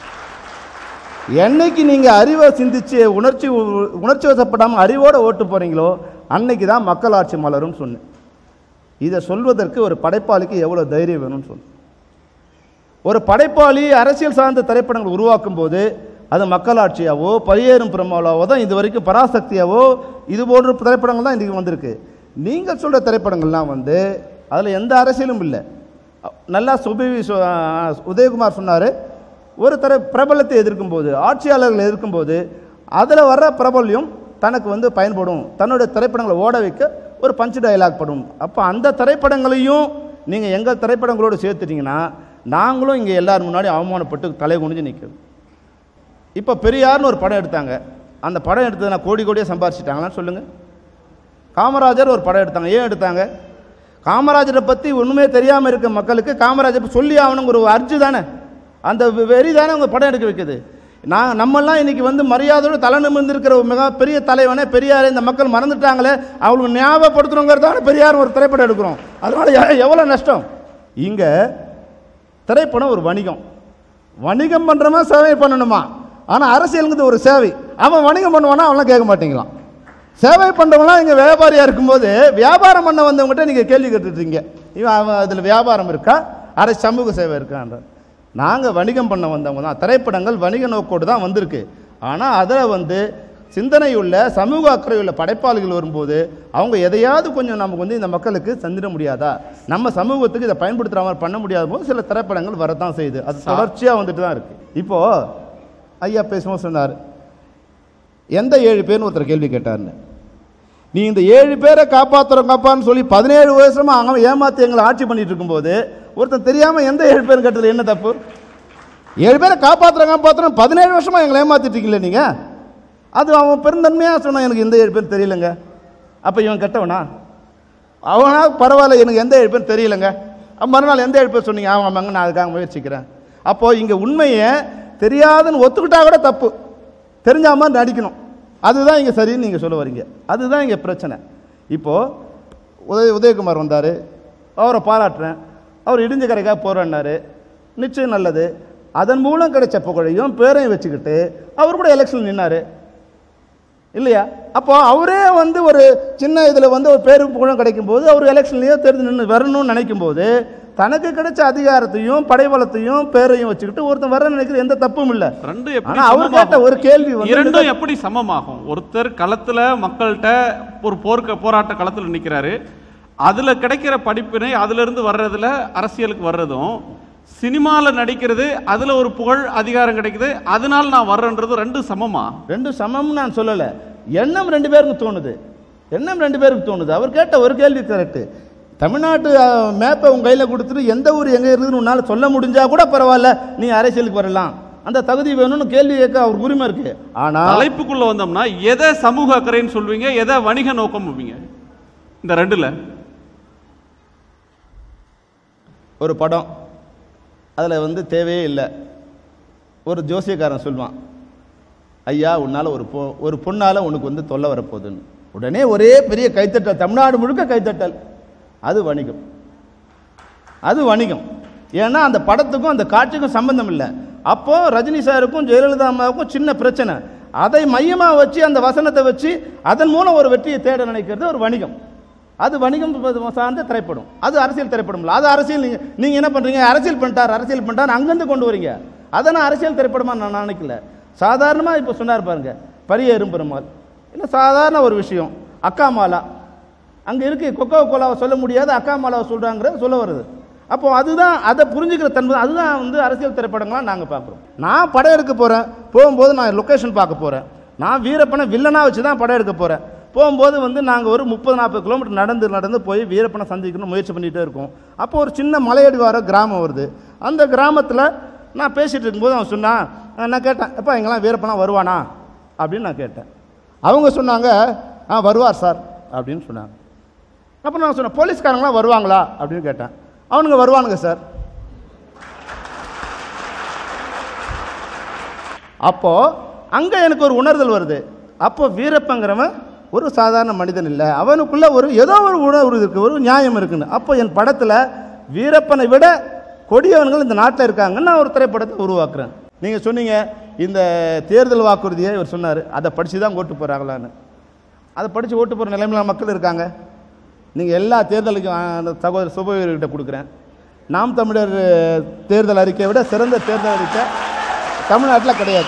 என்னைக்கு நீங்கள் அறிவை சிந்திச்சு உணர்ச்சி உணர்ச்சி வசப்படாமல் அறிவோட ஓட்டு போகிறீங்களோ அன்னைக்கு தான் மக்கள் ஆட்சி மலரும்னு சொன்னேன் இதை சொல்வதற்கு ஒரு படைப்பாளிக்கு எவ்வளோ தைரியம் வேணும்னு சொன்னேன் ஒரு படைப்பாளி அரசியல் சார்ந்த திரைப்படங்கள் உருவாக்கும் போது அது மக்களாட்சியாவோ பரியேறும் பெருமாளாவோ தான் இது வரைக்கும் பராசக்தியாவோ இது போன்ற திரைப்படங்கள் தான் இன்றைக்கி வந்திருக்கு நீங்கள் சொல்கிற திரைப்படங்கள்லாம் வந்து அதில் எந்த அரசியலும் இல்லை நல்லா சுபி சு- உதயகுமார் சொன்னார் ஒரு தர பிரபலத்தை எதிர்க்கும் போது ஆட்சியாளர்களை எதிர்க்கும் போது அதில் வர்ற பிரபல்யம் தனக்கு வந்து பயன்படும் தன்னுடைய திரைப்படங்களை ஓட வைக்க ஒரு பஞ்சு டயலாக் படும் அப்போ அந்த திரைப்படங்களையும் நீங்கள் எங்கள் திரைப்படங்களோடு சேர்த்துட்டீங்கன்னா நாங்களும் இங்கே எல்லார் முன்னாடி அவமானப்பட்டு தலை குனிஞ்சு நிற்கிறோம் இப்போ பெரியார்னு ஒரு படம் எடுத்தாங்க அந்த படம் எடுத்ததுனா கோடி கோடியாக சம்பாரிச்சிட்டாங்களான்னு சொல்லுங்கள் காமராஜர் ஒரு படம் எடுத்தாங்க ஏன் எடுத்தாங்க காமராஜரை பற்றி ஒன்றுமே தெரியாமல் இருக்க மக்களுக்கு காமராஜர் சொல்லி ஆகணுங்கிற ஒரு அர்ஜி தானே அந்த வெ- வெறி தானே அவங்க படம் எடுக்க வைக்குது நான் நம்மெல்லாம் இன்னைக்கு வந்து மரியாதையோட தலை நிமிர்ந்திருக்கிற ஒரு மிகப்பெரிய தலைவனே பெரியார் இந்த மக்கள் மறந்துட்டாங்களே அவங்களுக்கு ஞாபகப்படுத்தணுங்கிறதான பெரியார் ஒரு திரைப்படம் எடுக்கிறோம் அதனால எ- எவ்வளோ நஷ்டம் இங்கே திரைப்படம் ஒரு வணிகம் வணிகம் பண்ணுறமா சேவை பண்ணணுமா ஆனால் அரசியலுங்கிறது ஒரு சேவை அவன் வணிகம் பண்ணுவானா அவன்லாம் கேட்க மாட்டீங்களாம் சேவை பண்ணுறவங்களாம் இங்கே வியாபாரியாக இருக்கும்போது வியாபாரம் பண்ண வந்தவங்ககிட்ட நீங்கள் கேள்வி கேட்டுட்ருக்கீங்க இவன் அவன் அதில் வியாபாரம் இருக்கா அரசு சமூக சேவை இருக்கான்ற நாங்கள் வணிகம் பண்ண வந்தவங்க தான் திரைப்படங்கள் வணிக நோக்கோடு தான் வந்திருக்கு ஆனால் அதில் வந்து சிந்தனையுள்ள சமூக அக்கறையுள்ள படைப்பாளிகள் வரும்போது அவங்க எதையாவது கொஞ்சம் நமக்கு வந்து இந்த மக்களுக்கு சந்திட முடியாதா நம்ம சமூகத்துக்கு இதை பயன்படுத்துகிற மாதிரி பண்ண முடியாத போது சில திரைப்படங்கள் வரத்தான் செய்யுது அது தொடர்ச்சியாக வந்துட்டு தான் இருக்குது இப்போது ஐயா பேசும்போது சொன்னார் எந்த ஏழு பேர்னு ஒருத்தர் கேள்வி கேட்டார்னு நீ இந்த ஏழு பேரை காப்பாற்றுறோம் காப்பான்னு சொல்லி பதினேழு வருஷமா அவன் ஏமாத்தி எங்களை ஆட்சி பண்ணிட்டு இருக்கும்போது ஒருத்தன் தெரியாமல் எந்த ஏழு பேரும் கேட்டதுல என்ன தப்பு ஏழு பேரை காப்பாற்றுறோம் காப்பாற்றுறோம் பதினேழு வருஷமா எங்களை ஏமாத்திட்டீங்களே நீங்கள் அது அவன் பெருந்தன்மையாக சொன்னான் எனக்கு எந்த ஏழு பேர் தெரியலங்க அப்போ இவன் கெட்டவனா அவனா பரவாயில்ல எனக்கு எந்த ஏழு பேர் தெரியலங்க அப்ப மறுநாள் எந்த ஏழு பேர் சொன்னீங்க ஆமாம் ஆமாங்க நான் அதுக்காக முயற்சிக்கிறேன் அப்போது இங்கே உண்மையை தெரியாதுன்னு ஒத்துக்கிட்டா கூட தப்பு தெரிஞ்ச மாதிரி நடிக்கணும் அதுதான் இங்கே சரின்னு நீங்கள் சொல்ல வரீங்க அதுதான் இங்கே பிரச்சனை இப்போது உதய உதயகுமார் வந்தார் அவரை பாராட்டுறேன் அவர் இடிஞ்ச கரைக்காக போகிறேன்னாரு நிச்சயம் நல்லது அதன் மூலம் கிடைச்ச புகழையும் பேரையும் வச்சுக்கிட்டு அவர் கூட எலெக்ஷன் நின்னாரு இல்லையா அப்போ அவரே வந்து ஒரு சின்ன இதில் வந்து ஒரு பேரும் புகழும் கிடைக்கும் போது அவர் எலெக்ஷன்லேயோ தெரிஞ்சு நின்று வரணும்னு நினைக்கும் போது தனக்கு கிடைச்ச அதிகாரத்தையும் படைபலத்தையும் பேரையும் வச்சுக்கிட்டு ஒருத்தன் வர நினைக்கிற எந்த தப்பும் இல்லை ரெண்டு எப்படி ஆனா அவர் சமமாகும்? கேட்ட ஒரு கேள்வி வந்து இரண்டும் எப்படி சமமாகும் ஒருத்தர் களத்துல மக்கள்கிட்ட ஒரு போர்க்க போராட்ட களத்துல நிக்கிறாரு அதுல கிடைக்கிற படிப்பினை அதுல இருந்து வர்றதுல அரசியலுக்கு வர்றதும் சினிமால நடிக்கிறது அதுல ஒரு புகழ் அதிகாரம் கிடைக்குது அதனால நான் வர்றேன்றது ரெண்டு சமமா ரெண்டும் சமம்னு நான் சொல்லலை எண்ணம் ரெண்டு பேருக்கு தோணுது எண்ணம் ரெண்டு பேருக்கு தோணுது அவர் கேட்ட ஒரு கேள்வி கரெக்டு தமிழ்நாட்டு மேப்பை உங்க கையில் கொடுத்துட்டு எந்த ஊர் எங்கே இருக்குதுன்னு உன்னால் சொல்ல முடிஞ்சா கூட பரவாயில்ல நீ அரசியலுக்கு வரலாம் அந்த தகுதி வேணும்னு கேள்வி கேட்க அவருக்கு உரிமை இருக்கு ஆனால் தலைப்புக்குள்ள வந்தோம்னா எதை சமூக அக்கறைன்னு சொல்வீங்க எதை வணிக நோக்கம் வைப்பீங்க இந்த ரெண்டுல ஒரு படம் அதில் வந்து தேவையே இல்லை ஒரு ஜோசியக்காரன் சொல்லுவான் ஐயா உன்னால் ஒரு பொ ஒரு பொண்ணால் உனக்கு வந்து தொல்லை வரப்போகுதுன்னு உடனே ஒரே பெரிய கைத்தட்டல் தமிழ்நாடு முழுக்க கைத்தட்டல் அது வணிகம் அது வணிகம் ஏன்னா அந்த படத்துக்கும் அந்த காட்சிக்கும் சம்பந்தம் இல்லை அப்போ ரஜினி சாருக்கும் ஜெயலலிதா அம்மாவுக்கும் சின்ன பிரச்சனை அதை மையமாக வச்சு அந்த வசனத்தை வச்சு அதன் மூலம் ஒரு வெற்றியை தேட நினைக்கிறது ஒரு வணிகம் அது வணிகம் சார்ந்த திரைப்படம் அது அரசியல் திரைப்படம் இல்லை அது அரசியல் நீங்கள் நீங்கள் என்ன பண்ணுறீங்க அரசியல் பண்ணிட்டார் அரசியல் பண்ணிட்டார் அங்கேருந்து கொண்டு வரீங்க அதை நான் அரசியல் திரைப்படமாக நான் நினைக்கல சாதாரணமாக இப்போ சொன்னார் பாருங்க பரியேறும் பெருமாள் இல்லை சாதாரண ஒரு விஷயம் அக்கா மாலா அங்கே இருக்கு கொக்கோ கோலாவை சொல்ல முடியாது அக்கா மாலாவை சொல்கிறாங்கிறத சொல்ல வருது அப்போ அதுதான் அதை புரிஞ்சுக்கிற தன்மை அதுதான் வந்து அரசியல் திரைப்படங்களாக நாங்கள் பார்க்குறோம் நான் படம் எடுக்க போகிறேன் போகும்போது நான் லொக்கேஷன் பார்க்க போகிறேன் நான் வீரப்பனை வில்லனாக வச்சு தான் படம் எடுக்க போகிறேன் போகும்போது வந்து நாங்கள் ஒரு முப்பது நாற்பது கிலோமீட்டர் நடந்து நடந்து போய் வீரப்பனை சந்திக்கணும் முயற்சி பண்ணிகிட்டே இருக்கோம் அப்போ ஒரு சின்ன மலையடிவார கிராமம் வருது அந்த கிராமத்தில் நான் பேசிகிட்டு இருக்கும்போது அவன் சொன்னான் நான் கேட்டேன் எப்போ இங்கெல்லாம் வீரப்பனா வருவானா அப்படின்னு நான் கேட்டேன் அவங்க சொன்னாங்க ஆ வருவார் சார் அப்படின்னு சொன்னாங்க அப்போ நான் சொன்னேன் போலீஸ்காரங்களாம் வருவாங்களா அப்படின்னு கேட்டேன் அவனுங்க வருவானுங்க சார் அப்போ அங்கே எனக்கு ஒரு உணர்தல் வருது அப்போ வீரப்பங்கிறவன் ஒரு சாதாரண மனிதன் இல்லை அவனுக்குள்ள ஒரு ஏதோ ஒரு உணர்வு இருக்கு ஒரு நியாயம் இருக்குன்னு அப்போ என் படத்தில் வீரப்பனை விட கொடியவன்கள் இந்த நாட்டில் இருக்காங்கன்னு நான் ஒரு திரைப்படத்தை உருவாக்குறேன் நீங்கள் சொன்னீங்க இந்த தேர்தல் வாக்குறுதியை இவர் சொன்னார் அதை படித்து தான் ஓட்டு போகிறாங்களான்னு அதை படித்து ஓட்டு போகிற நிலைமையில மக்கள் இருக்காங்க நீங்கள் எல்லா தேர்தலுக்கும் ஆ, அந்த சகோதரர் சுபவீரர்கிட்ட கொடுக்குறேன் நாம் தமிழர் அஹ், தேர்தல் அறிக்கையை விட சிறந்த தேர்தல் அறிக்கை தமிழ்நாட்டில் கிடையாது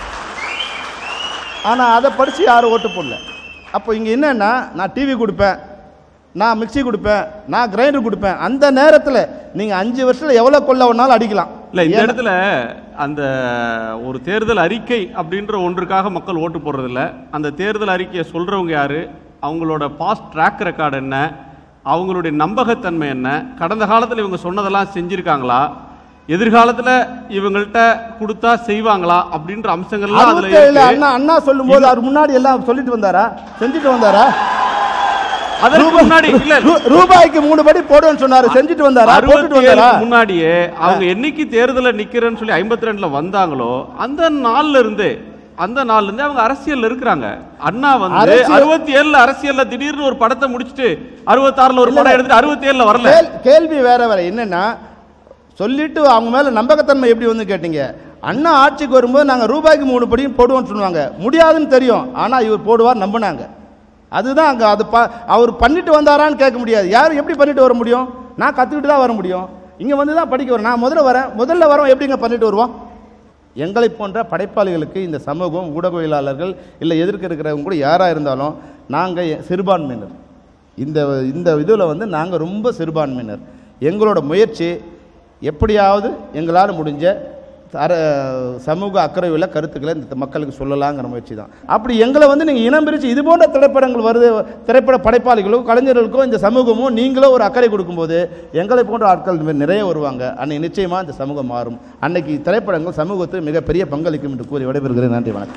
ஆனால் அதை படித்து யாரும் ஓட்டு போடல அப்போ இங்கே என்னன்னா நான் டிவி கொடுப்பேன் நான் மிக்ஸி கொடுப்பேன் நான் கிரைண்டர் கொடுப்பேன் அந்த நேரத்தில் நீங்கள் அஞ்சு வருஷத்தில் எவ்வளோ கொள்ள வேணாலும் அடிக்கலாம் இல்ல இந்த ஏன்னா- இடத்துல அந்த ஒரு தேர்தல் அறிக்கை அப்படின்ற ஒன்றுக்காக மக்கள் ஓட்டு போடுறது இல்ல அந்த தேர்தல் அறிக்கையை சொல்றவங்க யாரு அவங்களோட பாஸ்ட் ட்ராக் ரெக்கார்டு என்ன அவங்களுடைய நம்பகத்தன்மை என்ன கடந்த காலத்தில் இவங்க சொன்னதெல்லாம் செஞ்சிருக்காங்களா எதிர்காலத்துல இவங்கள்ட்ட கொடுத்தா செய்வாங்களா அப்படின்ற அம்சங்கள்லாம் அதுல அறுபத்தேழுல இருக்கு அண்ணா அண்ணா சொல்லும்போது அவர் முன்னாடி எல்லாம் சொல்லிட்டு வந்தாரா செஞ்சுட்டு வந்தாரா அதற்கு ரூபாய்- முன்னாடி இல்ல ரூ- ரூபாய்க்கு மூணு படி போடுவேன்னு சொன்னாரு செஞ்சுட்டு வந்தாரா போட்டுட்டு அறுபத்தி வந்தாரா ஏழுக்கு முன்னாடியே அவங்க என்னைக்கு தேர்தல நிக்கிறேன்னு சொல்லி ஐம்பத்தி ரெண்டுல வந்தாங்களோ அந்த நாள்ல இருந்தே அந்த நாள்ல இருந்தே அவங்க அரசியல்ல இருக்கிறாங்க அண்ணா வந்து அரசியல்- அறுபத்தி ஏழுல அரசியல்ல திடீர்னு ஒரு படத்தை முடிச்சுட்டு அறுபத்தாறுல ஒரு படம் எடுத்துட்டு அறுபத்தி ஏழுல வரல கேள்- கேள்வி வேற வேற என்னன்னா சொல்லிட்டு அவங்க மேல நம்பகத்தன்மை எப்படி வந்து கேட்டீங்க அண்ணா ஆட்சிக்கு வரும்போது நாங்க ரூபாய்க்கு மூணு படியும் போடுவோம்னு சொல்லுவாங்க முடியாதுன்னு தெரியும் ஆனா இவர் போடுவார் நம்பினாங்க அதுதான் அங்க அது ப- அவர் பண்ணிட்டு வந்தாரான்னு கேட்க முடியாது யார் எப்படி பண்ணிட்டு வர முடியும் நான் கத்துக்கிட்டு தான் வர முடியும் இங்க வந்து தான் படிக்க வரேன் நான் முதல்ல வரேன் முதல்ல வரேன் எப்படிங்க பண்ணிட்டு வருவோம் எங்களை போன்ற படைப்பாளிகளுக்கு இந்த சமூகம் ஊடகவியலாளர்கள் இல்லை எதிர்க்க இருக்கிறவங்க கூட யாராக இருந்தாலும் நாங்கள் சிறுபான்மையினர் இந்த இந்த இதில் வந்து நாங்கள் ரொம்ப சிறுபான்மையினர் எங்களோட முயற்சி எப்படியாவது எங்களால் முடிஞ்ச அர சமூக அக்கறை உள்ள கருத்துக்களை இந்த மக்களுக்கு சொல்லலாங்கிற முயற்சி தான் அப்படி எங்களை வந்து நீங்கள் இனம் பிரித்து இது போன்ற திரைப்படங்கள் வருது திரைப்பட படைப்பாளிகளோ கலைஞர்களுக்கோ இந்த சமூகமோ நீங்களோ ஒரு அக்கறை கொடுக்கும்போது எங்களை போன்ற ஆட்கள் இந்த மாதிரி நிறைய வருவாங்க அன்னைக்கு நிச்சயமாக இந்த சமூகம் மாறும் அன்னைக்கு திரைப்படங்கள் சமூகத்துக்கு மிகப்பெரிய பங்களிக்கும் என்று கூறி விடைபெறுகிறேன் நன்றி வணக்கம்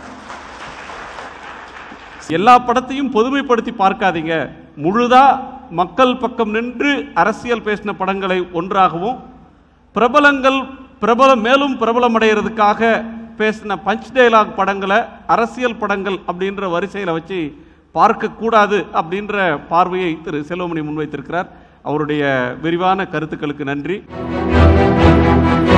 எல்லா படத்தையும் பொதுமைப்படுத்தி பார்க்காதீங்க முழுதா மக்கள் பக்கம் நின்று அரசியல் பேசின படங்களை ஒன்றாகவும் பிரபலங்கள் பிரபலம் மேலும் பிரபலமடைகிறதுக்காக பேசின பஞ்ச் டயலாக் படங்களை அரசியல் படங்கள் அப்படின்ற வரிசையில் வச்சு பார்க்கக்கூடாது அப்படின்ற பார்வையை திரு செல்வமணி முன்வைத்திருக்கிறார் அவருடைய விரிவான கருத்துக்களுக்கு நன்றி